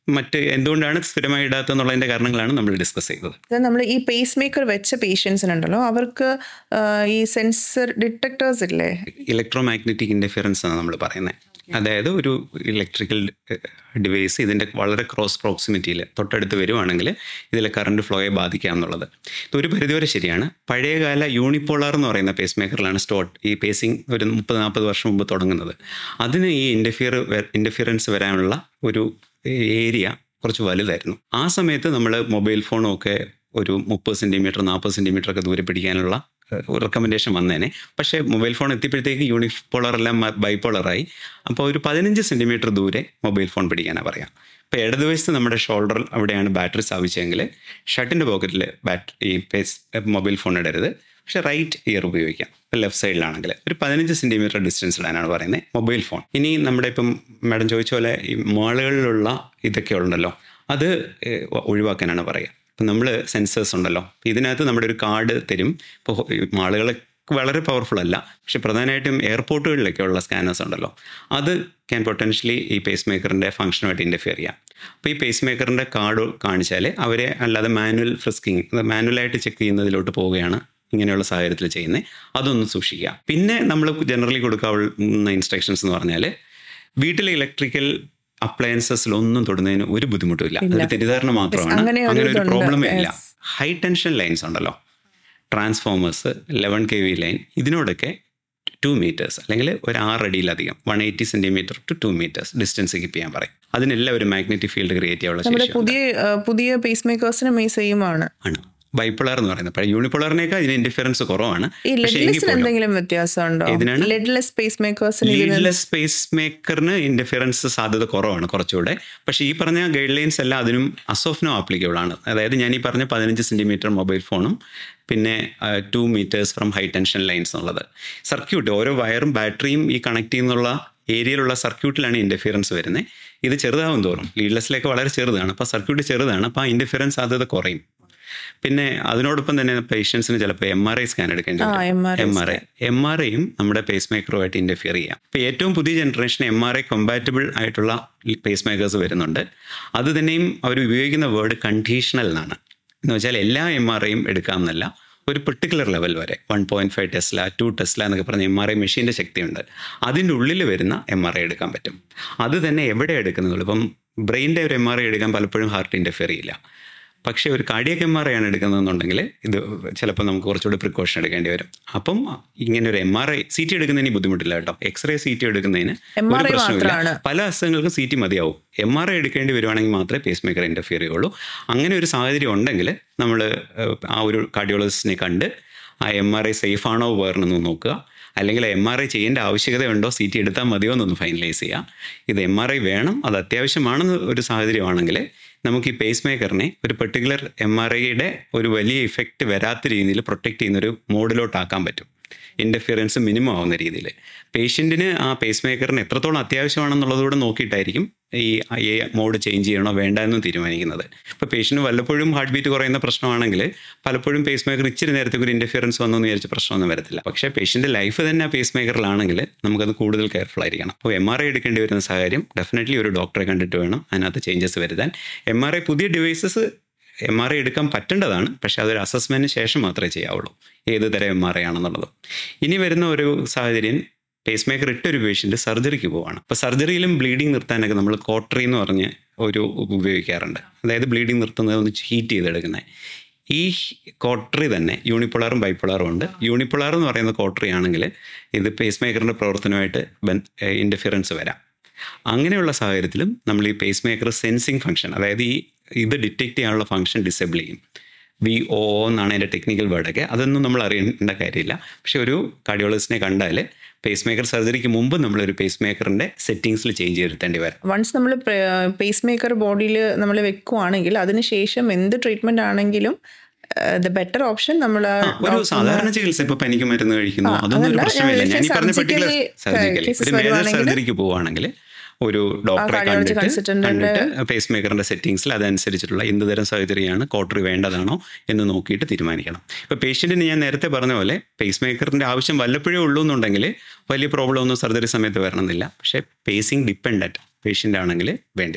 മറ്റ് എന്തുകൊണ്ടാണ് സ്ഥിരമായി ഇടാത്തതെന്നുള്ളതിൻ്റെ കാരണങ്ങളാണ് നമ്മൾ ഡിസ്കസ് ചെയ്തത് നമ്മൾ ഈ പേസ് മേക്കർ വെച്ച പേഷ്യൻസിനുണ്ടല്ലോ അവർക്ക് ആ, ഈ സെൻസർ ഡിറ്റക്ടേഴ്സ് ഇല്ലേ ഇലക്ട്രോ മാഗ്നറ്റിക് ഇൻ്റർഫിയറൻസ് ആണ് നമ്മൾ പറയുന്നത് അതായത് ഒരു ഇലക്ട്രിക്കൽ ഡിവൈസ് ഇതിൻ്റെ വളരെ ക്രോസ് പ്രോക്സിമിറ്റിയിൽ തൊട്ടടുത്ത് വരുവാണെങ്കിൽ ഇതിലെ കറണ്ട് ഫ്ലോയെ ബാധിക്കാം എന്നുള്ളത് ഇത് ഒരു പരിധിവരെ ശരിയാണ് പഴയകാല യൂണിപ്പോളാർ എന്ന് പറയുന്ന പേസ് മേക്കറിലാണ് സ്റ്റോട്ട് ഈ പേസിങ് ഒരു മുപ്പത് നാൽപ്പത് വർഷം മുമ്പ് തുടങ്ങുന്നത് അതിന് ഈ ഇൻ്റർഫിയർ ഇൻ്റർഫിയറൻസ് വരാനുള്ള ഒരു ഏരിയ കുറച്ച് വലുതായിരുന്നു ആ സമയത്ത് നമ്മൾ മൊബൈൽ ഫോണും ഒക്കെ ഒരു മുപ്പത് സെൻറ്റിമീറ്റർ നാൽപ്പത് സെൻറ്റിമീറ്റർ ഒക്കെ ദൂരെ പിടിക്കാനുള്ള റെക്കമെൻഡേഷൻ വന്നേനെ പക്ഷേ മൊബൈൽ ഫോൺ എത്തിയപ്പോഴത്തേക്ക് യൂണിപോളർ എല്ലാം ബൈപോളറായി അപ്പോൾ ഒരു പതിനഞ്ച് സെൻറ്റിമീറ്റർ ദൂരെ മൊബൈൽ ഫോൺ പിടിക്കാനാണ് പറയാം ഇപ്പോൾ ഇടതുവശത്ത് നമ്മുടെ ഷോൾഡർ അവിടെയാണ് ബാറ്ററി സ്ഥാപിച്ചതെങ്കിൽ ഷർട്ടിൻ്റെ പോക്കറ്റിൽ ബാറ്റ് ഈ പേസ് മൊബൈൽ ഫോൺ ഇടരുത് പക്ഷേ റൈറ്റ് ഇയർ ഉപയോഗിക്കാം ലെഫ്റ്റ് സൈഡിലാണെങ്കിൽ ഒരു പതിനഞ്ച് സെൻറ്റിമീറ്റർ ഡിസ്റ്റൻസ് ഇടാനാണ് പറയുന്നത് മൊബൈൽ ഫോൺ ഇനി നമ്മുടെ ഇപ്പം മാഡം ചോദിച്ച പോലെ ഈ മാളുകളിലുള്ള ഇതൊക്കെ ഉണ്ടല്ലോ അത് ഏഹ്, ഒഴിവാക്കാനാണ് പറയുക ഇപ്പം നമ്മൾ സെൻസേഴ്സ് ഉണ്ടല്ലോ ഇതിനകത്ത് നമ്മുടെ ഒരു കാർഡ് തരും ഇപ്പോൾ മാളുകൾ വളരെ പവർഫുൾ അല്ല പക്ഷെ പ്രധാനമായിട്ടും എയർപോർട്ടുകളിലൊക്കെ ഉള്ള സ്കാനേഴ്സ് ഉണ്ടല്ലോ അത് ക്യാൻ പൊട്ടൻഷ്യലി ഈ പേസ് മേക്കറിൻ്റെ ഫംഗ്ഷനുമായിട്ട് ഇൻ്റർഫിയർ ചെയ്യാം അപ്പോൾ ഈ പേസ് മേക്കറിൻ്റെ കാർഡ് കാണിച്ചാൽ അവരെ അല്ലാതെ മാനുവൽ ഫ്രിസ്കിങ് മാനുവലായിട്ട് ചെക്ക് ചെയ്യുന്നതിലോട്ട് പോവുകയാണ് ഇങ്ങനെയുള്ള സാഹചര്യത്തിൽ ചെയ്യുന്നത് അതൊന്ന് സൂക്ഷിക്കുക പിന്നെ നമ്മൾ ജനറലി കൊടുക്കാവുന്ന ഇൻസ്ട്രക്ഷൻസ് എന്ന് പറഞ്ഞാൽ വീട്ടിലെ ഇലക്ട്രിക്കൽ അപ്ലയൻസസിലൊന്നും തൊടുന്നതിന് ഒരു ബുദ്ധിമുട്ടുമില്ല അതൊരു തെറ്റിദ്ധാരണ മാത്രമാണ് അങ്ങനെ ഒരു അങ്ങനെ ഒരു ഇതുണ്ട്. പ്രോബ്ലമേ ഇല്ല Yes. ഹൈ ടെൻഷൻ ലൈൻസ് ഉണ്ടല്ലോ transformers eleven K V line ഇതിനോടൊക്കെ ടു മീറ്റേഴ്സ് അല്ലെങ്കിൽ ഒരു ആറടിയിലധികം one eighty centimetre to two metres distance keep ചെയ്യാൻ പറയും അതിനെല്ലാം ഒരു മാഗ്നറ്റിക് ഫീൽഡ് ക്രിയേറ്റ് ചെയ്യാനുള്ള നമ്മുടെ ശേഷി പുതിയ ആ, പുതിയ പേസ് മേക്കേഴ്സിനും ഈ സെയിം ആണ് ആണ് ബൈപ്പിളർ എന്ന് പറയുന്നത് പഴയ യൂണിപ്പിളറിനേക്കാൾ ഇതിന് ഇൻഡിഫറൻസ് കുറവാണ് ഈ പക്ഷേ എങ്കിൽ ലെഡ്ലെസ്സിന് പോലും എന്തെങ്കിലും വ്യത്യാസമുണ്ടോ ഏതിനാണ്? ലെഡ്ലെസ് പേസ് മേക്കേഴ്സിന് ലീഡ്ലെസ് സ്പേസ് മേക്കറിന് ഇൻ്റർഫിയറൻസ് സാധ്യത കുറവാണ് കുറച്ചുകൂടെ പക്ഷേ ഈ പറഞ്ഞ ഗൈഡ് ലൈൻസ് എല്ലാം അതിനും അസോഫ്നോ ആപ്ലിക്കബിൾ ആണ് അതായത് ഞാൻ ഈ പറഞ്ഞ പതിനഞ്ച് സെൻറ്റിമീറ്റർ മൊബൈൽ ഫോണും പിന്നെ two metres from high tension lines എന്നുള്ളത് സർക്യൂട്ട് ഓരോ വയറും ബാറ്ററിയും ഈ കണക്ട് ചെയ്യുന്നുള്ള ഏരിയയിലുള്ള സർക്യൂട്ടിലാണ് ഇൻ്റർഫിയറൻസ് വരുന്നത് ഇത് ചെറുതാവും തോറും ലീഡ്ലെസ്സിലേക്ക് വളരെ ചെറുതാണ് അപ്പോൾ സർക്യൂട്ട് ചെറുതാണ് അപ്പോൾ ആ ഇൻ്റർഫിയറൻസ് സാധ്യത കുറയും പിന്നെ അതിനോടൊപ്പം തന്നെ പേഷ്യൻസിന് ചിലപ്പോൾ എം ആർ ഐ സ്കാൻ എടുക്കേണ്ടി ആ വരും M R M R I M R ഐയും നമ്മുടെ പേസ് മേക്കറുമായിട്ട് ഇൻ്റർഫിയർ ചെയ്യാം ഇപ്പോൾ ഏറ്റവും പുതിയ generation M R I compatible ആയിട്ടുള്ള പേസ് മേക്കേഴ്സ് വരുന്നുണ്ട് അത് തന്നെയും അവർ ഉപയോഗിക്കുന്ന വേർഡ് കണ്ടീഷണൽ എന്നാണ് എന്ന് വെച്ചാൽ എല്ലാ എം ആർ ഐയും എടുക്കാമെന്നല്ല ഒരു പെർട്ടിക്കുലർ ലെവൽ വരെ one point five tesla two tesla എന്നൊക്കെ പറഞ്ഞ എം ആർ ഐ മെഷീൻ്റെ ശക്തിയുണ്ട് അതിൻ്റെ ഉള്ളിൽ വരുന്ന എം ആർ ഐ എടുക്കാൻ പറ്റും അത് തന്നെ എവിടെ എടുക്കുന്നുള്ളൂ ഇപ്പം ബ്രെയിൻ്റെ ഒരു എം ആർ ഐ എടുക്കാൻ പലപ്പോഴും ഹാർട്ട് ഇൻ്റർഫിയർ ചെയ്യില്ല പക്ഷേ ഒരു കാർഡിയക് എം ആർ ഐ ആണ് എടുക്കുന്നതെന്നുണ്ടെങ്കിൽ ഇത് ചിലപ്പോൾ നമുക്ക് കുറച്ചുകൂടി പ്രിക്കോഷൻ എടുക്കേണ്ടി വരും അപ്പം ഇങ്ങനെ ഒരു M R I C T എടുക്കുന്നതിന് ബുദ്ധിമുട്ടില്ല കേട്ടോ എക്സ്റേ സി ടി എടുക്കുന്നതിന് MRI ഒരു പ്രശ്നമില്ല മാത്രമാണ്. പല അസുഖങ്ങൾക്കും സി ടി മതിയാവും എം ആർ ഐ എടുക്കേണ്ടി വരുവാണെങ്കിൽ മാത്രമേ പേസ് മേക്കർ ഇൻ്റർഫിയർ ചെയ്യുള്ളൂ അങ്ങനെ ഒരു സാഹചര്യം ഉണ്ടെങ്കിൽ നമ്മൾ ആ ഒരു കാർഡിയോളജിസ്റ്റിനെ കണ്ട് ആ എം ആർ ഐ സേഫ് ആണോ വേറെന്നൊന്ന് നോക്കുക അല്ലെങ്കിൽ എം ആർ ഐ ചെയ്യേണ്ട ആവശ്യകതയുണ്ടോ സി ടി എടുത്താൽ മതിയോ എന്നൊന്ന് ഫൈനലൈസ് ചെയ്യുക ഇത് എം ആർ ഐ വേണം അത് അത്യാവശ്യമാണെന്ന് ഒരു സാഹചര്യമാണെങ്കിൽ നമുക്ക് ഈ പേസ് മേക്കറിനെ ഒരു പെർട്ടിക്കുലർ എം ആർ ഐയുടെ ഒരു വലിയ ഇഫക്റ്റ് വരാത്ത രീതിയിൽ പ്രൊട്ടക്ട് ചെയ്യുന്നൊരു മോഡിലോട്ടാക്കാൻ പറ്റും ഇൻ്റർഫിയറൻസ് മിനിമം ആവുന്ന രീതിയിൽ പേഷ്യൻറ്റിന് ആ പേസ് മേക്കറിന് എത്രത്തോളം അത്യാവശ്യമാണെന്നുള്ളതുകൂടെ നോക്കിയിട്ടായിരിക്കും ഈ ഈ മോഡ് ചേഞ്ച് ചെയ്യണോ വേണ്ട എന്ന് തീരുമാനിക്കുന്നത് ഇപ്പോൾ പേഷ്യൻറ്റ് വല്ലപ്പോഴും ഹാർട്ട് ബീറ്റ് കുറയുന്ന പ്രശ്നമാണെങ്കിൽ പലപ്പോഴും പേസ് മേക്കർ ഇച്ചിരി നേരത്തേക്ക് ഒരു ഇൻ്റർഫിയറൻസ് വന്നെന്ന് വിചാരിച്ച പ്രശ്നമൊന്നും വരത്തില്ല പക്ഷേ പേഷ്യൻ്റെ ലൈഫ് തന്നെ ആ പേസ് മേക്കറിലാണെങ്കിൽ നമുക്കത് കൂടുതൽ കെയർഫുൾ ആയിരിക്കണം അപ്പോൾ എം ആർ ഐ എടുക്കേണ്ടി വരുന്ന സാഹചര്യം ഡെഫിനറ്റ്ലി ഒരു ഡോക്ടറെ കണ്ടിട്ട് വേണം അതിനകത്ത് ചേഞ്ചസ് വരുത്താൻ എം ആർ ഐ പുതിയ ഡിവൈസസ് എം ആർ ഐ എടുക്കാൻ പറ്റേണ്ടതാണ് പക്ഷേ അതൊരു അസസ്മെൻറ്റിന് ശേഷം മാത്രമേ ചെയ്യാവുള്ളൂ ഏത് തരം എം ആർ ഐ ആണെന്നുള്ളത് ഇനി വരുന്ന ഒരു സാഹചര്യം പേസ് മേക്കർ ഇട്ടൊരു പേഷ്യൻ്റ് സർജറിക്ക് പോവാണ് അപ്പോൾ സർജറിയിലും ബ്ലീഡിങ് നിർത്താനൊക്കെ നമ്മൾ കോട്ടറി എന്ന് പറഞ്ഞ് ഒരു ഉപയോഗിക്കാറുണ്ട് അതായത് ബ്ലീഡിങ് നിർത്തുന്നത് ഒന്ന് ഹീറ്റ് ചെയ്തെടുക്കുന്നത് ഈ കോട്ടറി തന്നെ യൂണിപ്പൊളാറും ബൈപ്പൊളാറും ഉണ്ട് യൂണിപ്പൊളാർ എന്ന് പറയുന്ന കോട്ടറി ആണെങ്കിൽ ഇത് പേസ് മേക്കറിൻ്റെ പ്രവർത്തനമായിട്ട് ഇൻ്റർഫിയറൻസ് വരാം അങ്ങനെയുള്ള സാഹചര്യത്തിലും നമ്മൾ ഈ പേസ് മേക്കർ സെൻസിങ് ഫംഗ്ഷൻ അതായത് ഈ ഇത് ഡിറ്റക്റ്റ് ചെയ്യാനുള്ള ഫംഗ്ഷൻ ഡിസേബിൾ ചെയ്യും വി ഒ എന്നാണ് അതിൻ്റെ ടെക്നിക്കൽ വേർഡൊക്കെ അതൊന്നും നമ്മൾ അറിയേണ്ട കാര്യമില്ല പക്ഷെ ഒരു കാർഡിയോളജിസ്റ്റിനെ കണ്ടാൽ പേസ് മേക്കർ സർജറിക്ക് മുമ്പ് നമ്മളൊരു പേസ് മേക്കറിൻ്റെ സെറ്റിങ്സിൽ ചേഞ്ച് ചെയ്തിരുത്തേണ്ടി വരാം വൺസ് നമ്മൾ പേസ് മേക്കർ ബോഡിയിൽ നമ്മൾ വെക്കുവാണെങ്കിൽ അതിനുശേഷം എന്ത് ട്രീറ്റ്മെന്റ് ആണെങ്കിലും ദ ബെറ്റർ ഓപ്ഷൻ നമ്മൾ ആ, ഒരു സാധാരണ ചികിത്സ ഇപ്പൊ പനിക്ക് മരുന്ന് കഴിക്കുന്നു ആ, അതൊന്നും ഒരു അതല്ല, പ്രശ്നമില്ല ഞാൻ ഞാൻ ഈ പറഞ്ഞ പെർട്ടിക്കുലർ surgically സർജിക്കലി cases ഒരു മേജർ വരുവാണെങ്കിൽ സർജറിക്ക് പോവുകയാണെങ്കിൽ ഒരു ഡോക്ടറെ cardiology കണ്ടിട്ട് consultant കണ്ടിട്ട് പേസ് മേക്കറിന്റെ സെറ്റിംഗ്സിൽ അതനുസരിച്ചിട്ടുള്ള എന്ത് തരം സർജറിയാണ് കോട്ടറി വേണ്ടതാണോ എന്ന് നോക്കിയിട്ട് തീരുമാനിക്കണം ഇപ്പോൾ പേഷ്യൻറ്റിന് ഞാൻ നേരത്തെ പറഞ്ഞ പോലെ പേസ് മേക്കറിന്റെ ആവശ്യം വല്ലപ്പോഴേ ഉള്ളൂ എന്നുണ്ടെങ്കിൽ വലിയ പ്രോബ്ലം ഒന്നും സർജറി സമയത്ത് വരണമെന്നില്ല പക്ഷേ പേസിങ് ഡിപ്പെൻഡൻറ്റ് പേഷ്യൻ്റ് ആണെങ്കിൽ വേണ്ടി വരും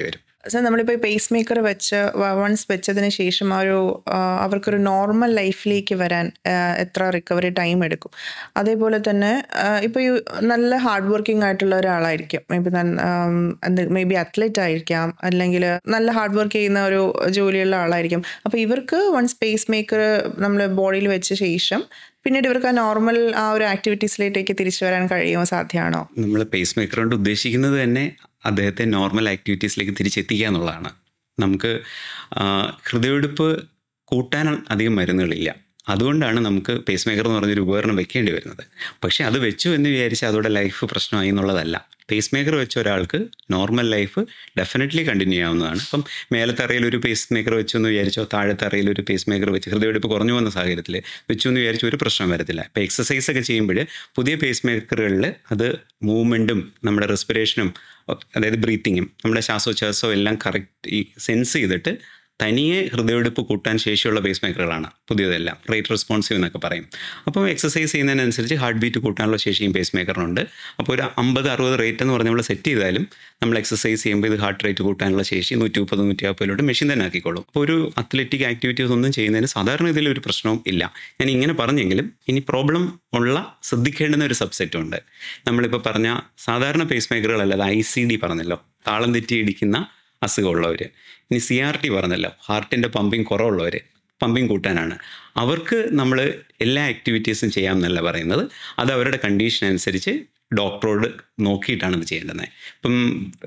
സോ നമ്മളിപ്പോൾ പേസ് മേക്കർ വെച്ച് വൺസ് വെച്ചതിന് ശേഷം ആ ഒരു ആ, അവർക്കൊരു നോർമൽ ലൈഫിലേക്ക് വരാൻ ആ, എത്ര റിക്കവറി ടൈം എടുക്കും അതേപോലെ തന്നെ ഇപ്പോൾ ഈ നല്ല ഹാർഡ് വർക്കിംഗ് ആയിട്ടുള്ള ഒരാളായിരിക്കും മേ ബി എന്ത് മേ ബി അത്ലറ്റ് ആയിരിക്കാം അല്ലെങ്കിൽ നല്ല ഹാർഡ് വർക്ക് ചെയ്യുന്ന ഒരു ജോലിയുള്ള ആളായിരിക്കും അപ്പോൾ ഇവർക്ക് വൺസ് പേസ് മേക്കർ നമ്മൾ ബോഡിയിൽ വെച്ച ശേഷം പിന്നീട് ഇവർക്ക് ആ നോർമൽ ആ ഒരു ആക്ടിവിറ്റീസിലേക്ക് തിരിച്ചു വരാൻ കഴിയുമോ സാധ്യമാണോ നമ്മൾ പേസ് മേക്കർ കൊണ്ട് ഉദ്ദേശിക്കുന്നത് തന്നെ അദ്ദേഹത്തെ നോർമൽ ആക്ടിവിറ്റീസിലേക്ക് തിരിച്ചെത്തിക്കുക എന്നുള്ളതാണ് നമുക്ക് ആ, ഹൃദയമെടുപ്പ് കൂട്ടാൻ അധികം മരുന്നുകളില്ല അതുകൊണ്ടാണ് നമുക്ക് പേസ് മേക്കർ എന്ന് പറഞ്ഞൊരു ഉപകരണം വെക്കേണ്ടി വരുന്നത് പക്ഷേ അത് വെച്ചു എന്ന് വിചാരിച്ച് അതോടെ ലൈഫ് പ്രശ്നമായി എന്നുള്ളതല്ല പേസ് മേക്കർ വെച്ച ഒരാൾക്ക് നോർമൽ ലൈഫ് ഡെഫിനറ്റ്ലി കണ്ടിന്യൂ ചെയ്യാവുന്നതാണ് ഇപ്പം മേലത്തെ അറയിൽ ഒരു പേസ് മേക്കർ വെച്ചു എന്ന് വിചാരിച്ചോ താഴത്തെ അറയിൽ ഒരു പേസ് മേക്കർ വെച്ച് ഹൃദയമെടുപ്പ് കുറഞ്ഞു പോകുന്ന സാഹചര്യത്തിൽ വെച്ചു എന്ന് വിചാരിച്ച് ഒരു പ്രശ്നം വരത്തില്ല ഇപ്പോൾ എക്സസൈസ് ഒക്കെ ചെയ്യുമ്പോൾ പുതിയ പേസ് മേക്കറുകളിൽ അത് മൂവ്മെൻറ്റും നമ്മുടെ റെസ്പിറേഷനും അതായത് ബ്രീത്തിങ്ങും നമ്മുടെ ശ്വാസോച്ഛ്വാസവും എല്ലാം കറക്റ്റ് ഈ സെൻസ് ചെയ്തിട്ട് തനിയെ ഹൃദയമെടുപ്പ് കൂട്ടാൻ ശേഷിയുള്ള പേസ് മേക്കറുകളാണ് പുതിയതെല്ലാം റേറ്റ് റെസ്പോൺസീവ് എന്നൊക്കെ പറയും അപ്പോൾ എക്സസൈസ് ചെയ്യുന്നതിനനുസരിച്ച് ഹാർട്ട് ബീറ്റ് കൂട്ടാനുള്ള ശേഷിയും പേസ് മേക്കറിനുണ്ട് അപ്പോൾ ഒരു അമ്പത് അറുപത് റേറ്റ് എന്ന് പറഞ്ഞ് നമ്മൾ സെറ്റ് ചെയ്താലും നമ്മൾ എക്സസൈസ് ചെയ്യുമ്പോൾ ഇത് ഹാർട്ട് റേറ്റ് കൂട്ടാനുള്ള ശേഷി നൂറ്റി മുപ്പത് നൂറ്റി നാൽപ്പതിലോട്ട് മെഷീൻ തന്നെ ആക്കിക്കോളും അപ്പോൾ ഒരു അത്ലറ്റിക് ആക്ടിവിറ്റീസ് ഒന്നും ചെയ്യുന്നതിന് സാധാരണ ഇതിൽ ഒരു പ്രശ്നവും ഇല്ല ഞാൻ ഇങ്ങനെ പറഞ്ഞെങ്കിലും ഇനി പ്രോബ്ലം ഉള്ള ശ്രദ്ധിക്കേണ്ടുന്ന ഒരു സബ്സെറ്റും ഉണ്ട് നമ്മളിപ്പോൾ പറഞ്ഞ സാധാരണ പേസ് മേക്കറുകളല്ലാതെ ഐ സി ഡി പറഞ്ഞല്ലോ താളം തെറ്റി ഇടിക്കുന്ന അസുഖമുള്ളവർ ഇനി സി ആർ ടി പറഞ്ഞല്ലോ ഹാർട്ടിൻ്റെ പമ്പിങ് കുറവുള്ളവർ പമ്പിങ് കൂട്ടാനാണ് അവർക്ക് നമ്മൾ എല്ലാ ആക്ടിവിറ്റീസും ചെയ്യാമെന്നല്ല പറയുന്നത് അത് അവരുടെ കണ്ടീഷൻ അനുസരിച്ച് ഡോക്ടറോട് നോക്കിയിട്ടാണ് ഇത് ചെയ്യേണ്ടത് ഇപ്പം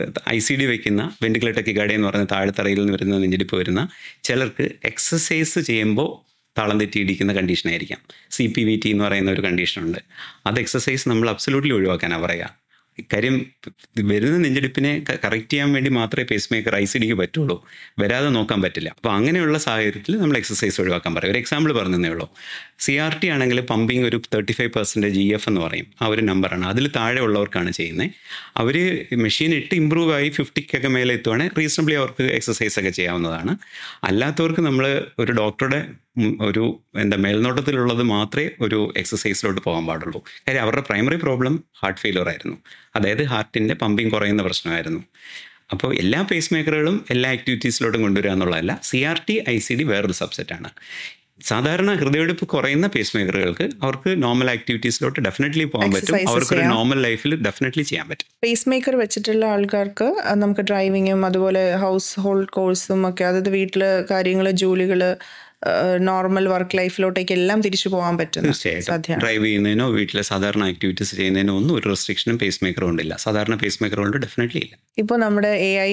ഐ സി ഡി വെക്കുന്ന വെന്റിക്കുലേറ്റർ കിഗാഡി എന്ന് പറയുന്ന താഴെത്തറയിൽ നിന്ന് വരുന്ന നെഞ്ചിടിപ്പ് വരുന്ന ചിലർക്ക് എക്സസൈസ് ചെയ്യുമ്പോൾ താളം തെറ്റി ഇടിക്കുന്ന കണ്ടീഷനായിരിക്കാം സി പി വി ടി എന്ന് പറയുന്ന ഒരു കണ്ടീഷനുണ്ട് അത് എക്സസൈസ് നമ്മൾ അബ്സലൂട്ട്ലി ഒഴിവാക്കാനാണ് പറയുക കാര്യം വരുന്ന നെഞ്ചെടുപ്പിനെ കറക്റ്റ് ചെയ്യാൻ വേണ്ടി മാത്രമേ പേസ് മേക്കർ ഐ സി ഡിക്ക് പറ്റുള്ളൂ വരാതെ നോക്കാൻ പറ്റില്ല അപ്പോൾ അങ്ങനെയുള്ള സാഹചര്യത്തിൽ നമ്മൾ എക്സസൈസ് ഒഴിവാക്കാൻ പറയും ഒരു എക്സാമ്പിൾ പറഞ്ഞതേ ഉള്ളൂ സി ആർ ടി ആണെങ്കിൽ പമ്പിങ് ഒരു thirty five percentage E F എന്ന് പറയും ആ ഒരു നമ്പറാണ് അതിൽ താഴെ ഉള്ളവർക്കാണ് ചെയ്യുന്നത് അവർ മെഷീൻ ഇട്ട് ഇമ്പ്രൂവ് ആയി ഫിഫ്റ്റിക്കൊക്കെ മേലെ എത്തുവാണെങ്കിൽ റീസണബിളി അവർക്ക് എക്സസൈസ് ഒക്കെ ചെയ്യാവുന്നതാണ് അല്ലാത്തവർക്ക് നമ്മൾ ഒരു ഡോക്ടറുടെ ഉം, ഒരു എന്താ മേൽനോട്ടത്തിലുള്ളത് മാത്രമേ ഒരു എക്സസൈസിലോട്ട് പോകാൻ പാടുള്ളൂ കാര്യം അവരുടെ പ്രൈമറി പ്രോബ്ലം ഹാർട്ട് ഫെയിലർ ആയിരുന്നു അതായത് ഹാർട്ടിൻ്റെ പമ്പിങ് കുറയുന്ന പ്രശ്നമായിരുന്നു അപ്പോൾ എല്ലാ പേസ് മേക്കറുകളും എല്ലാ ആക്ടിവിറ്റീസിലോട്ടും കൊണ്ടുവരിക എന്നുള്ളതല്ല C R T I C D വേറൊരു സബ്സെറ്റാണ് സാധാരണ ഹൃദയമെടുപ്പ് കുറയുന്ന പേസ് മേക്കറുകൾക്ക് അവർക്ക് നോർമൽ ആക്ടിവിറ്റീസിലോട്ട് ഡെഫിനറ്റ്ലി പോകാൻ പറ്റും Exercises അവർക്കൊരു ചെയ്യാം. നോർമൽ ലൈഫിൽ ഡെഫിനറ്റ്ലി ചെയ്യാൻ പറ്റും പേസ് മേക്കർ വെച്ചിട്ടുള്ള ആൾക്കാർക്ക് അഹ് നമുക്ക് ഡ്രൈവിങ്ങും അതുപോലെ ഹൗസ് ഹോൾഡ് കോഴ്സും ഒക്കെ അതായത് വീട്ടിൽ കാര്യങ്ങൾ ജോലികൾ നോർമൽ വർക്ക് ലൈഫിലോട്ടേക്ക് എല്ലാം തിരിച്ചു പോകാൻ പറ്റുന്ന തീർച്ചയായിട്ടും സാധ്യമാണ് ഡ്രൈവ് ചെയ്യുന്നതിനോ വീട്ടിലെ സാധാരണ ആക്ടിവിറ്റീസ് ചെയ്യുന്നതിനോ ഒന്നും ഒരു റെസ്ട്രിക്ഷനും പേസ് മേക്കർ കൊണ്ടില്ല സാധാരണ പേസ് മേക്കർ കൊണ്ട് ഡെഫിനറ്റ്ലി ഇല്ല ഇപ്പോൾ നമ്മുടെ എ ഐ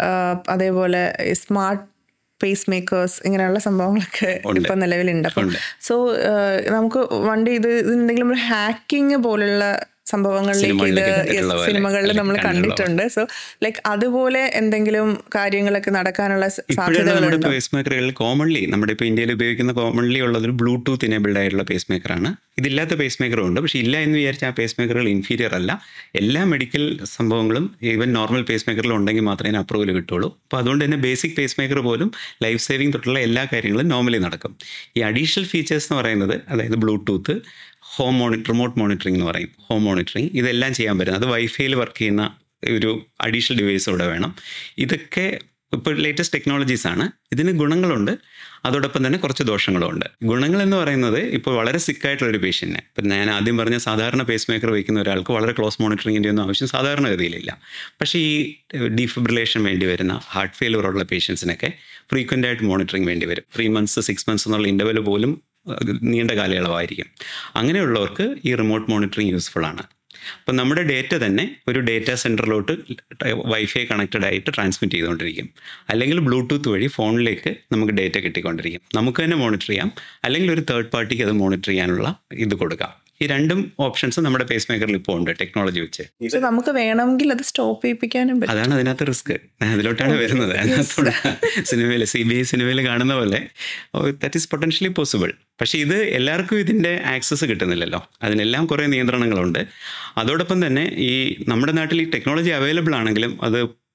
അതേപോലെ സ്മാർട്ട് പേസ് മേക്കേഴ്സ് ഇങ്ങനെയുള്ള സംഭവങ്ങളൊക്കെ ഉണ്ട്. ഇപ്പൊ നിലവിലുണ്ട് അപ്പം ഉണ്ട്. സോ നമുക്ക് വണ്ടി ഇത് എന്തെങ്കിലും ഒരു ഹാക്കിംഗ് പോലുള്ള സംഭവങ്ങളിലേക്ക് ഇത് സിനിമകളിലൊക്കെ കണ്ടിട്ടുള്ള പോലെ. സിനിമകളിൽ നമ്മൾ കണ്ടിട്ടുള്ള കണ്ടിട്ടുണ്ട് സോ ലൈക്ക് അതുപോലെ എന്തെങ്കിലും കാര്യങ്ങളൊക്കെ നടക്കാനുള്ള സ- ഇപ്പോഴുള്ള നമ്മുടെ സാധ്യതകളുണ്ടോ പേസ് മേക്കറുകളിൽ കോമൺലി നമ്മുടെ ഇപ്പോൾ ഇന്ത്യയിൽ ഉപയോഗിക്കുന്ന കോമൺലി ഉള്ളത് ബ്ലൂടൂത്ത് ഇനേബിൾഡ് ആയിട്ടുള്ള പേസ് മേക്കറാണ് ഇതില്ലാത്ത പേസ് മേക്കറും ഉണ്ട് പക്ഷേ ഇല്ല എന്ന് വിചാരിച്ച ആ പേസ് മേക്കറുകൾ ഇൻഫീരിയർ അല്ല എല്ലാ മെഡിക്കൽ സംഭവങ്ങളും ഈവൻ നോർമൽ പേസ് മേക്കറിൽ ഉണ്ടെങ്കിൽ മാത്രമേ അപ്രൂവൽ കിട്ടുള്ളൂ അപ്പോൾ അതുകൊണ്ട് തന്നെ ബേസിക് പേസ് മേക്കർ പോലും ലൈഫ് സേവിങ് തൊട്ടുള്ള എല്ലാ കാര്യങ്ങളും നോർമലി നടക്കും ഈ അഡീഷണൽ ഫീച്ചേഴ്സ് എന്ന് പറയുന്നത് അതായത് Bluetooth home monitor remote monitoring എന്ന് പറയും ഹോം മോണിറ്ററിംഗ് ഇതെല്ലാം ചെയ്യാൻ പറ്റും അത് വൈഫൈയിൽ വർക്ക് ചെയ്യുന്ന ഒരു അഡീഷണൽ ഡിവൈസ് ഇവിടെ വേണം ഇതൊക്കെ ഇപ്പോൾ ലേറ്റസ്റ്റ് ടെക്നോളജീസ് ആണ് ഇതിന് ഗുണങ്ങളുണ്ട് അതോടൊപ്പം തന്നെ കുറച്ച് ദോഷങ്ങളും ഉണ്ട് ഗുണങ്ങൾ എന്ന് പറയുന്നത് ഇപ്പോൾ വളരെ സിക്കായിട്ടുള്ള ഒരു പേഷ്യൻറ്റിനെ ഇപ്പം ഞാൻ ആദ്യം പറഞ്ഞ സാധാരണ പേസ് മേക്കർ വയ്ക്കുന്ന ഒരാൾക്ക് വളരെ ക്ലോസ് മോണിറ്ററിങ്ങിൻ്റെ ഒന്നും ആവശ്യം സാധാരണഗതിയിലില്ല പക്ഷേ ഈ ഡീഫിബ്രിലേഷൻ വേണ്ടി വരുന്ന ഹാർട്ട് ഫെയിലർ ഉള്ള പേഷ്യൻസിനൊക്കെ ഫ്രീക്വൻ്റ് ആയിട്ട് മോണിറ്ററിങ് വേണ്ടി വരും ത്രീ മന്ത്സ് സിക്സ് മന്ത്സ് എന്നുള്ള ഇൻ്റർവെൽ പോലും അത് നീണ്ട കാലയളവായിരിക്കും അങ്ങനെയുള്ളവർക്ക് ഈ റിമോട്ട് മോണിറ്ററിങ് യൂസ്ഫുൾ ആണ് അപ്പം നമ്മുടെ ഡേറ്റ തന്നെ ഒരു ഡേറ്റ സെൻറ്ററിലോട്ട് വൈഫൈ കണക്റ്റഡ് ആയിട്ട് ട്രാൻസ്മിറ്റ് ചെയ്തുകൊണ്ടിരിക്കും അല്ലെങ്കിൽ ബ്ലൂടൂത്ത് വഴി ഫോണിലേക്ക് നമുക്ക് ഡേറ്റ കിട്ടിക്കൊണ്ടിരിക്കും നമുക്ക് തന്നെ മോണിറ്റർ ചെയ്യാം അല്ലെങ്കിൽ ഒരു തേർഡ് പാർട്ടിക്ക് അത് മോണിറ്റർ ചെയ്യാനുള്ള ഇത് കൊടുക്കാം ഈ രണ്ടും ഓപ്ഷൻസ് നമ്മുടെ പേസ് മേക്കറിൽ ഇപ്പോൾ ഉണ്ട് ടെക്നോളജി വെച്ച് സോ നമുക്ക് വേണമെങ്കിൽ അത് സ്റ്റോപ്പ് ചെയ്യിപ്പിക്കാനും പറ്റും അതാണ് അതിനകത്ത് റിസ്ക് അതിലോട്ടാണ് വരുന്നത് അതിനകത്തോട് സിനിമയിൽ സി ബി ഐ സിനിമയിൽ കാണുന്ന പോലെ ദാറ്റ് ഈസ് പൊട്ടൻഷ്യലി പോസിബിൾ പക്ഷേ ഇത് എല്ലാവർക്കും ഇതിൻ്റെ ആക്സസ് കിട്ടുന്നില്ലല്ലോ അതിനെല്ലാം കുറേ നിയന്ത്രണങ്ങളുണ്ട് അതോടൊപ്പം തന്നെ ഈ നമ്മുടെ നാട്ടിൽ ഈ ടെക്നോളജി അവൈലബിൾ ആണെങ്കിലും അത്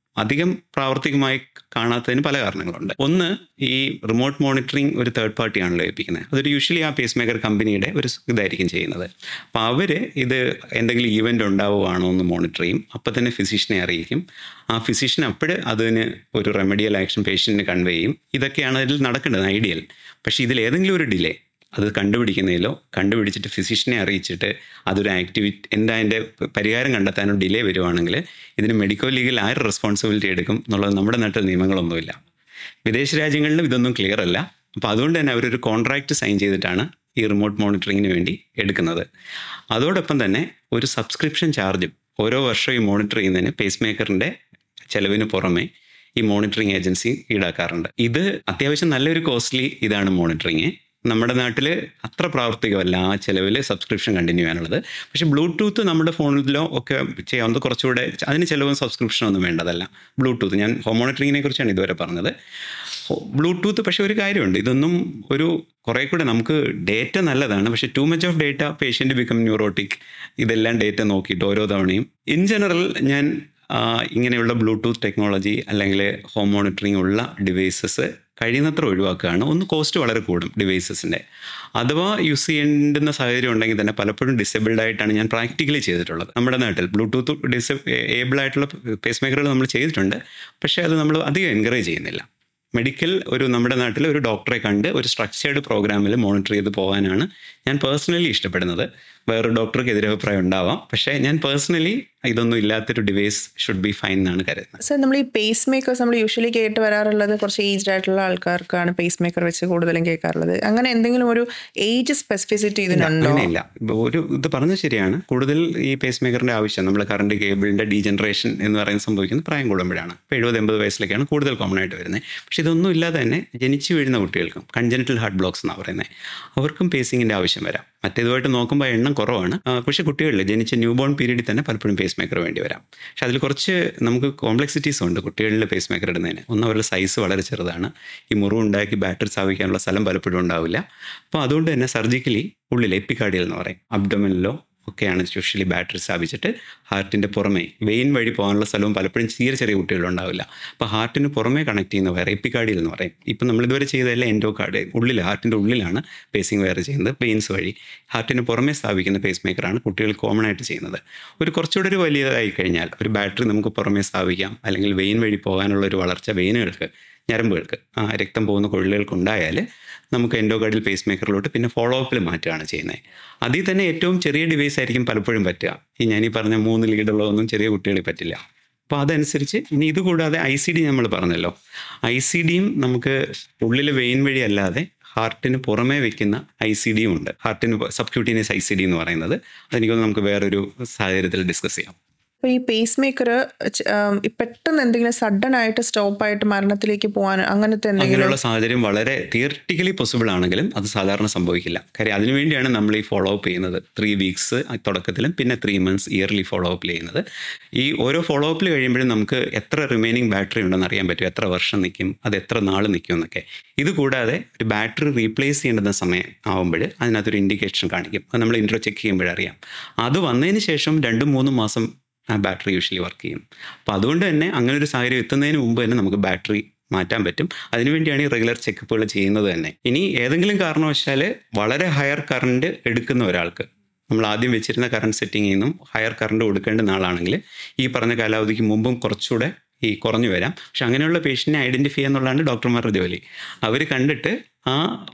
അധികം പ്രാവർത്തികമായി കാണാത്തതിന് പല കാരണങ്ങളുണ്ട് ഒന്ന് ഈ റിമോട്ട് മോണിറ്ററിംഗ് ഒരു തേർഡ് പാർട്ടിയാണല്ലോ ഏൽപ്പിക്കുന്നത് അതൊരു യൂഷ്വലി ആ പേസ് മേക്കർ കമ്പനിയുടെ ഒരു ഇതായിരിക്കും ചെയ്യുന്നത് അപ്പോൾ അവർ ഇത് എന്തെങ്കിലും ഈവൻ്റ് ഉണ്ടാവുകയാണോ എന്ന് മോണിറ്റർ ചെയ്യും അപ്പോൾ തന്നെ ഫിസിഷ്യനെ അറിയിക്കും ആ ഫിസിഷ്യൻ അപ്പോൾ അതിന് ഒരു റെമഡിയൽ ആക്ഷൻ പേഷ്യൻറ്റിന് കൺവേ ചെയ്യും ഇതൊക്കെയാണ് അതിൽ നടക്കേണ്ടത് ഐഡിയൽ പക്ഷേ ഇതിൽ ഏതെങ്കിലും ഒരു ഡിലേ അത് കണ്ടുപിടിക്കുന്നതിലോ കണ്ടുപിടിച്ചിട്ട് ഫിസിഷ്യനെ അറിയിച്ചിട്ട് അതൊരു ആക്ടിവിറ്റി എന്താ അതിൻ്റെ പരിഹാരം കണ്ടെത്താനോ ഡിലേ വരുവാണെങ്കിൽ ഇതിന് മെഡിക്കൽ ലീഗൽ ആര് റെസ്പോൺസിബിലിറ്റി എടുക്കും എന്നുള്ളത് നമ്മുടെ നാട്ടിൽ നിയമങ്ങളൊന്നുമില്ല വിദേശ രാജ്യങ്ങളിലും ഇതൊന്നും ക്ലിയർ അല്ല അപ്പോൾ അതുകൊണ്ട് തന്നെ അവരൊരു കോൺട്രാക്റ്റ് സൈൻ ചെയ്തിട്ടാണ് ഈ റിമോട്ട് മോണിറ്ററിങ്ങിന് വേണ്ടി എടുക്കുന്നത് അതോടൊപ്പം തന്നെ ഒരു സബ്സ്ക്രിപ്ഷൻ ചാർജും ഓരോ വർഷവും ഈ മോണിറ്റർ ചെയ്യുന്നതിന് പേസ് മേക്കറിൻ്റെ ചെലവിന് പുറമെ ഈ മോണിറ്ററിങ് ഏജൻസി ഈടാക്കാറുണ്ട് ഇത് അത്യാവശ്യം നല്ലൊരു കോസ്റ്റ്ലി ഇതാണ് മോണിറ്ററിങ് നമ്മുടെ നാട്ടിൽ അത്ര പ്രാവർത്തികമല്ല ആ ചിലവിൽ സബ്സ്ക്രിപ്ഷൻ കണ്ടിന്യൂ ചെയ്യാനുള്ളത് പക്ഷേ ബ്ലൂടൂത്ത് നമ്മുടെ ഫോണിലോ ഒക്കെ ചെയ്യാവുന്നത് കുറച്ചുകൂടെ അതിന് ചിലവും സബ്സ്ക്രിപ്ഷൻ ഒന്നും വേണ്ടതല്ല ബ്ലൂടൂത്ത് ഞാൻ ഹോം മോണിറ്ററിങ്ങിനെ കുറിച്ചാണ് ഇതുവരെ പറഞ്ഞത് ബ്ലൂടൂത്ത് പക്ഷേ ഒരു കാര്യമുണ്ട് ഇതൊന്നും ഒരു കുറേ കൂടെ നമുക്ക് ഡേറ്റ നല്ലതാണ് പക്ഷേ too much of data patient become neurotic ഇതെല്ലാം ഡേറ്റ നോക്കിയിട്ട് ഓരോ തവണയും ഇൻ ജനറൽ ഞാൻ ഇങ്ങനെയുള്ള ബ്ലൂടൂത്ത് ടെക്നോളജി അല്ലെങ്കിൽ ഹോം മോണിറ്ററിംഗ് ഉള്ള ഡിവൈസസ് കഴിയുന്നത്ര ഒഴിവാക്കുകയാണ് ഒന്ന് കോസ്റ്റ് വളരെ കൂടും ഡിവൈസസിൻ്റെ അഥവാ യൂസ് ചെയ്യേണ്ടുന്ന സാഹചര്യം ഉണ്ടെങ്കിൽ തന്നെ പലപ്പോഴും ഡിസേബിൾഡ് ആയിട്ടാണ് ഞാൻ പ്രാക്ടിക്കലി ചെയ്തിട്ടുള്ളത് നമ്മുടെ നാട്ടിൽ ബ്ലൂടൂത്ത് ഡിസേ ഏബിൾ ആയിട്ടുള്ള പേസ് മേക്കറുകൾ നമ്മൾ ചെയ്തിട്ടുണ്ട് പക്ഷേ അത് നമ്മൾ അധികം എൻകറേജ് ചെയ്യുന്നില്ല മെഡിക്കൽ ഒരു നമ്മുടെ നാട്ടിൽ ഒരു ഡോക്ടറെ കണ്ട് ഒരു സ്ട്രക്ചേർഡ് പ്രോഗ്രാമിൽ മോണിറ്റർ ചെയ്ത് പോകാനാണ് ഞാൻ പേഴ്സണലി ഇഷ്ടപ്പെടുന്നത് വേറൊരു ഡോക്ടർക്ക് എതിരഭിപ്രായം ഉണ്ടാവാം പക്ഷേ ഞാൻ പേഴ്സണലി ഇതൊന്നും ഇല്ലാത്തൊരു ഡിവൈസ് ഷുഡ് ബി ഫൈൻ എന്നാണ് കരുതുന്നത് സർ നമ്മൾ ഈ പേസ് മേക്കേഴ്സ് നമ്മൾ യൂഷ്വലി കേട്ട് വരാറുള്ളത് കുറച്ച് ഏജ്ഡ് ആയിട്ടുള്ള ആൾക്കാർക്കാണ് പേസ് മേക്കർ വെച്ച് കൂടുതലും കേൾക്കാറുള്ളത് അങ്ങനെ എന്തെങ്കിലും ഒരു ഏജ് സ്പെസിഫിസിറ്റി ഇതിനുണ്ടോ അങ്ങനെയില്ല ഒരു ഇത് പറഞ്ഞത് ശരിയാണ് കൂടുതൽ ഈ പേസ് മേക്കറിന്റെ ആവശ്യം നമ്മൾ കറണ്ട് കേബിളിന്റെ ഡീജനറേഷൻ എന്ന് പറയുന്നത് സംഭവിക്കുന്നത് പ്രായം കൂടുമ്പോഴാണ് ഇപ്പോൾ എഴുപത് എൺപത് വയസ്സിലൊക്കെയാണ് കൂടുതൽ കോമൺ ആയിട്ട് വരുന്നത് പക്ഷേ ഇതൊന്നും ഇല്ലാതെ തന്നെ ജനിച്ചു വീഴുന്ന കുട്ടികൾക്കും കൺജനിറ്റൽ ഹാർട്ട് ബ്ലോക്സ് എന്നാണ് പറയുന്നത് അവർക്കും പേസിങ്ങിന്റെ ആവശ്യം വരാം മറ്റേതുമായിട്ട് നോക്കുമ്പോൾ എണ്ണം കുറവാണ് ആ, പക്ഷേ കുട്ടികളിൽ ജനിച്ച ന്യൂ ബോൺ പീരീഡിൽ തന്നെ പലപ്പോഴും പേസ് മേക്കർ വേണ്ടി വരാം പക്ഷെ അതിൽ കുറച്ച് നമുക്ക് കോംപ്ലക്സിറ്റീസ് ഉണ്ട് കുട്ടികളിൽ പേസ് മേക്കർ ഇടുന്നതിന് ഒന്ന് അവരുടെ സൈസ് വളരെ ചെറുതാണ് ഈ മുറിവുണ്ടാക്കി ബാറ്ററി സ്ഥാപിക്കാനുള്ള സ്ഥലം പലപ്പോഴും ഉണ്ടാവില്ല അപ്പോൾ അതുകൊണ്ട് തന്നെ സർജിക്കലി ഉള്ളിൽ എപ്പിക്കാർഡിയൽ എന്ന് പറയും അബ്ഡോമിനിലോ ഒക്കെയാണ് യൂഷ്വലി ബാറ്ററി സ്ഥാപിച്ചിട്ട് ഹാർട്ടിൻ്റെ പുറമേ വെയിൻ വഴി പോകാനുള്ള സ്ഥലവും പലപ്പോഴും ചെറിയ ചെറിയ കുട്ടികളുണ്ടാവില്ല അപ്പോൾ ഹാർട്ടിന് പുറമേ കണക്ട് ചെയ്യുന്ന വയർ എപ്പിക്കാർഡിയൽ എന്ന് പറയും ഇപ്പം നമ്മൾ ഇതുവരെ ചെയ്തതല്ല എൻഡോ കാർഡ് ഉള്ളിൽ ഹാർട്ടിൻ്റെ ഉള്ളിലാണ് പേസിങ് വയർ ചെയ്യുന്നത് വെയിൻസ് വഴി ഹാർട്ടിന് പുറമേ സ്ഥാപിക്കുന്ന പേസ് മേക്കറാണ് കുട്ടികൾ കോമൺ ആയിട്ട് ചെയ്യുന്നത് ഒരു കുറച്ചുകൂടെ ഒരു വലിയതായി കഴിഞ്ഞാൽ ഒരു ബാറ്ററി നമുക്ക് പുറമേ സ്ഥാപിക്കാം അല്ലെങ്കിൽ വെയിൻ വഴി പോകാനുള്ള ഒരു വളർച്ച വെയിനുകൾക്ക് ഞരമ്പുകൾക്ക് ആ രക്തം പോകുന്ന കൊള്ളുകൾക്ക് ഉണ്ടായാൽ നമുക്ക് എൻഡോകാർഡിൽ പേസ് മേക്കറിലോട്ട് പിന്നെ ഫോളോ അപ്പിൽ മാറ്റുകയാണ് ചെയ്യുന്നത് അതിൽ തന്നെ ഏറ്റവും ചെറിയ ഡിവൈസ് ആയിരിക്കും പലപ്പോഴും പറ്റുക ഈ ഞാൻ ഈ പറഞ്ഞ മൂന്ന് ലീഡുള്ളതൊന്നും ചെറിയ കുട്ടികളിൽ പറ്റില്ല അപ്പോൾ അതനുസരിച്ച് ഇനി ഇത് കൂടാതെ ഐ സി ഡി നമ്മൾ പറഞ്ഞല്ലോ ഐ സി ഡിയും നമുക്ക് ഉള്ളിൽ വെയിൻ വഴി അല്ലാതെ ഹാർട്ടിന് പുറമേ വെക്കുന്ന ഐ സി ഡിയും ഉണ്ട് ഹാർട്ടിന് സബ്ക്യൂട്ടീനിയസ് ഐ സി ഡി എന്ന് പറയുന്നത് അതെനിക്കൊന്ന് നമുക്ക് വേറൊരു സാഹചര്യത്തിൽ ഡിസ്കസ് ചെയ്യാം അപ്പോൾ ഈ പേസ് മേക്കർ പെട്ടെന്ന് എന്തെങ്കിലും സഡൻ ആയിട്ട് സ്റ്റോപ്പ് ആയിട്ട് മരണത്തിലേക്ക് പോകാൻ അങ്ങനത്തെ എന്തെങ്കിലും അങ്ങനെയുള്ള സാഹചര്യം വളരെ തിയറട്ടിക്കലി പോസിബിൾ ആണെങ്കിലും അത് സാധാരണ സംഭവിക്കില്ല കാര്യം അതിനുവേണ്ടിയാണ് നമ്മൾ ഈ ഫോളോ അപ്പ് ചെയ്യുന്നത് ത്രീ വീക്സ് തുടക്കത്തിലും പിന്നെ three months early follow up ചെയ്യുന്നത് ഈ ഓരോ ഫോളോ അപ്പിൽ കഴിയുമ്പോഴും നമുക്ക് എത്ര റിമൈനിങ് ബാറ്ററി ഉണ്ടെന്ന് അറിയാൻ പറ്റും എത്ര വർഷം നിൽക്കും അത് എത്ര നാൾ നിൽക്കും എന്നൊക്കെ ഇത് കൂടാതെ ഒരു ബാറ്ററി റീപ്ലേസ് ചെയ്യേണ്ടുന്ന സമയം ആവുമ്പോൾ അതിനകത്തൊരു ഇൻഡിക്കേഷൻ കാണിക്കും അത് നമ്മൾ ഇൻട്രോ ചെക്ക് ചെയ്യുമ്പോഴറിയാം അത് വന്നതിന് ശേഷം രണ്ടും മൂന്നും മാസം ആ ബാറ്ററി യൂഷ്വലി വർക്ക് ചെയ്യും അപ്പോൾ അതുകൊണ്ട് തന്നെ അങ്ങനെ ഒരു സാഹചര്യം എത്തുന്നതിന് മുമ്പ് തന്നെ നമുക്ക് ബാറ്ററി മാറ്റാൻ പറ്റും അതിനുവേണ്ടിയാണ് ഈ റെഗുലർ ചെക്കപ്പുകൾ ചെയ്യുന്നത് തന്നെ ഇനി ഏതെങ്കിലും കാരണവശാൽ വളരെ ഹയർ കറണ്ട് എടുക്കുന്ന ഒരാൾക്ക് നമ്മൾ ആദ്യം വെച്ചിരുന്ന കറണ്ട് സെറ്റിങ്ങിൽ നിന്നും ഹയർ കറണ്ട് കൊടുക്കേണ്ട ആളാണെങ്കിൽ ഈ പറഞ്ഞ കാലാവധിക്ക് മുമ്പും കുറച്ചുകൂടെ ഈ കുറഞ്ഞു വരാം പക്ഷെ അങ്ങനെയുള്ള പേഷ്യൻറ്റിനെ ഐഡൻറ്റിഫൈ ചെയ്യുന്നുള്ളതാണ് ഡോക്ടർമാരുടെ ജോലി അവർ കണ്ടിട്ട് ആ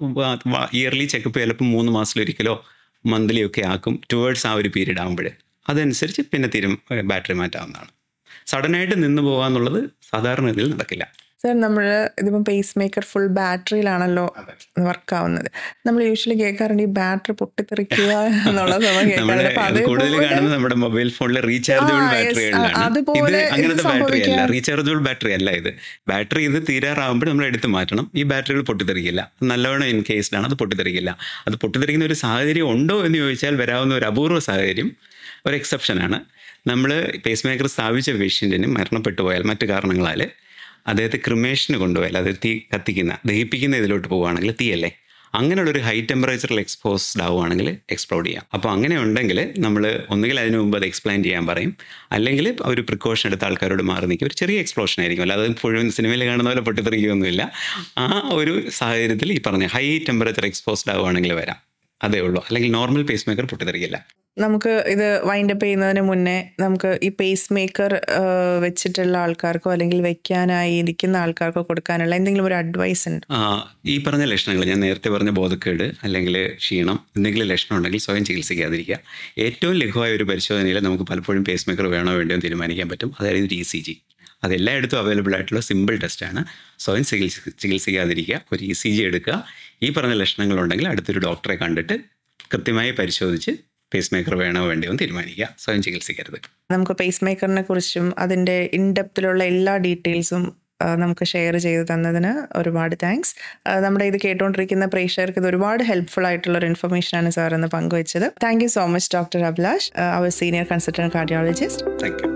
ഇയർലി ചെക്കപ്പ് ചിലപ്പോൾ മൂന്ന് മാസത്തിലൊരിക്കലോ മന്ത്ലി ഒക്കെ ആക്കും ടുവേർഡ്സ് ആ ഒരു പീരീഡ് ആകുമ്പോൾ അതനുസരിച്ച് പിന്നെ തീരും ബാറ്ററി മാറ്റാവുന്നതാണ് സഡനായിട്ട് നിന്ന് പോകുക എന്നുള്ളത് സാധാരണ ഇതിൽ നടക്കില്ല സർ നമ്മൾ ഇതിപ്പം പേസ് മേക്കർ ഫുൾ ബാറ്ററിയിലാണല്ലോ വർക്ക് ആവുന്നത് നമ്മൾ യൂഷ്വലി കേൾക്കാറുണ്ട് ഈ ബാറ്ററി പൊട്ടിത്തെറിക്കുക എന്നുള്ള സംഭവം നമ്മുടെ കേൾക്കാറുണ്ട് അപ്പൊ കൂടുതൽ അതേപോലെ കാണുന്നത് നമ്മുടെ മൊബൈൽ ഫോണിലെ റീചാർജബിൾ ആ, yes. ബാറ്ററികളിലാണ് ആ, അതുപോലെ ഇത് അങ്ങനത്തെ ഇത് ബാറ്ററി അല്ല സംഭവിക്കാൻ- റീചാർജബിൾ ബാറ്ററി അല്ല ഇത് ബാറ്ററി ഇത് തീരാറാകുമ്പോൾ നമ്മൾ എടുത്ത് മാറ്റണം ഈ ബാറ്ററികൾ പൊട്ടിത്തെറിക്കില്ല നല്ലവണ്ണം ഇൻ കേസ്ഡാണ് അത് പൊട്ടിത്തെറിക്കില്ല അത് പൊട്ടിത്തെറിക്കുന്ന ഒരു സാഹചര്യം ഉണ്ടോ എന്ന് ചോദിച്ചാൽ വരാവുന്ന ഒരു അപൂർവ സാഹചര്യം ഒരു എക്സെപ്ഷനാണ് നമ്മൾ പേസ് മേക്കർ സ്ഥാപിച്ച പേഷ്യൻറ്റിന് മരണപ്പെട്ടു പോയാൽ മറ്റു കാരണങ്ങളാൽ അദ്ദേഹത്തെ ക്രിമേഷന് കൊണ്ടുപോയാൽ അത് തീ കത്തിക്കുന്ന ദഹിപ്പിക്കുന്ന ഇതിലോട്ട് പോവുകയാണെങ്കിൽ തീയല്ലേ അങ്ങനെയുള്ളൊരു ഹൈ ടെമ്പറേച്ചറിൽ എക്സ്പോസ്ഡ് ആവുകയാണെങ്കിൽ എക്സ്പ്ലോഡ് ചെയ്യാം അപ്പോൾ അങ്ങനെ ഉണ്ടെങ്കിൽ നമ്മൾ ഒന്നുകിൽ അതിന് മുമ്പ് അത് എക്സ്പ്ലെയിൻ ചെയ്യാൻ പറയും അല്ലെങ്കിൽ ഒരു പ്രിക്കോഷൻ എടുത്ത ആൾക്കാരോട് മാറി നിൽക്കും ഒരു ചെറിയ എക്സ്പ്ലോഷൻ ആയിരിക്കും അല്ലാതെ മുഴുവൻ സിനിമയിൽ കാണുന്ന പോലെ പൊട്ടിത്തെറിക്കുകയൊന്നുമില്ല ആ ഒരു സാഹചര്യത്തിൽ ഈ പറഞ്ഞ ഹൈ ടെമ്പറേച്ചർ എക്സ്പോസ്ഡ് ആവുകയാണെങ്കിൽ വരാം അതേ ഉള്ളൂ അല്ലെങ്കിൽ നോർമൽ പേസ് മേക്കർ പൊട്ടിത്തെറിക്കില്ല നമുക്ക് ഇത് വൈൻഡപ്പ് ചെയ്യുന്നതിന് മുന്നേ നമുക്ക് ഈ പേസ് മേക്കർ വെച്ചിട്ടുള്ള ആൾക്കാർക്കോ അല്ലെങ്കിൽ വെക്കാനായി ഇരിക്കുന്ന ആൾക്കാർക്കോ കൊടുക്കാനുള്ള എന്തെങ്കിലും ഒരു അഡ്വൈസ് ഉണ്ട് ആ, ഈ പറഞ്ഞ ലക്ഷണങ്ങൾ ഞാൻ നേരത്തെ പറഞ്ഞ ബോധക്കേട് അല്ലെങ്കിൽ ക്ഷീണം എന്തെങ്കിലും ലക്ഷണം ഉണ്ടെങ്കിൽ സ്വയം ചികിത്സിക്കാതിരിക്കുക ഏറ്റവും ലഘുവായ ഒരു പരിശോധനയിൽ നമുക്ക് പലപ്പോഴും പേസ് മേക്കർ വേണോ വേണ്ടയോ എന്ന് തീരുമാനിക്കാൻ പറ്റും അതായത് ഒരു ഇ സി ജി അത് എല്ലായിടത്തും അവൈലബിൾ ആയിട്ടുള്ള സിമ്പിൾ ടെസ്റ്റാണ് സ്വയം ചികിത്സ ചികിത്സിക്കാതിരിക്കുക ഒരു ഇ സി ജി എടുക്കുക ഈ പറഞ്ഞ ലക്ഷണങ്ങളുണ്ടെങ്കിൽ അടുത്തൊരു ഡോക്ടറെ കണ്ടിട്ട് കൃത്യമായി പരിശോധിച്ച് പേസ് മേക്കർ വേണോ വേണ്ടയോ എന്ന് തീരുമാനിക്കുക സ്വയം ചികിത്സിക്കരുത് നമുക്ക് പേസ് മേക്കറിനെ കുറിച്ചും അതിൻ്റെ ഇൻഡെപ്തിലുള്ള എല്ലാ ഡീറ്റെയിൽസും ആ, നമുക്ക് ഷെയർ ചെയ്ത് തന്നതിന് ഒരുപാട് താങ്ക്സ് നമ്മുടെ ഇത് കേട്ടുകൊണ്ടിരിക്കുന്ന പ്രേക്ഷകർക്ക് ഇത് ഒരുപാട് ഹെൽപ്ഫുൾ ആയിട്ടുള്ള ഒരു ഇൻഫർമേഷനാണ് സാർ എന്ന് പങ്കുവച്ചത് thank you so much doctor Abhilash our senior consultant cardiologist thank U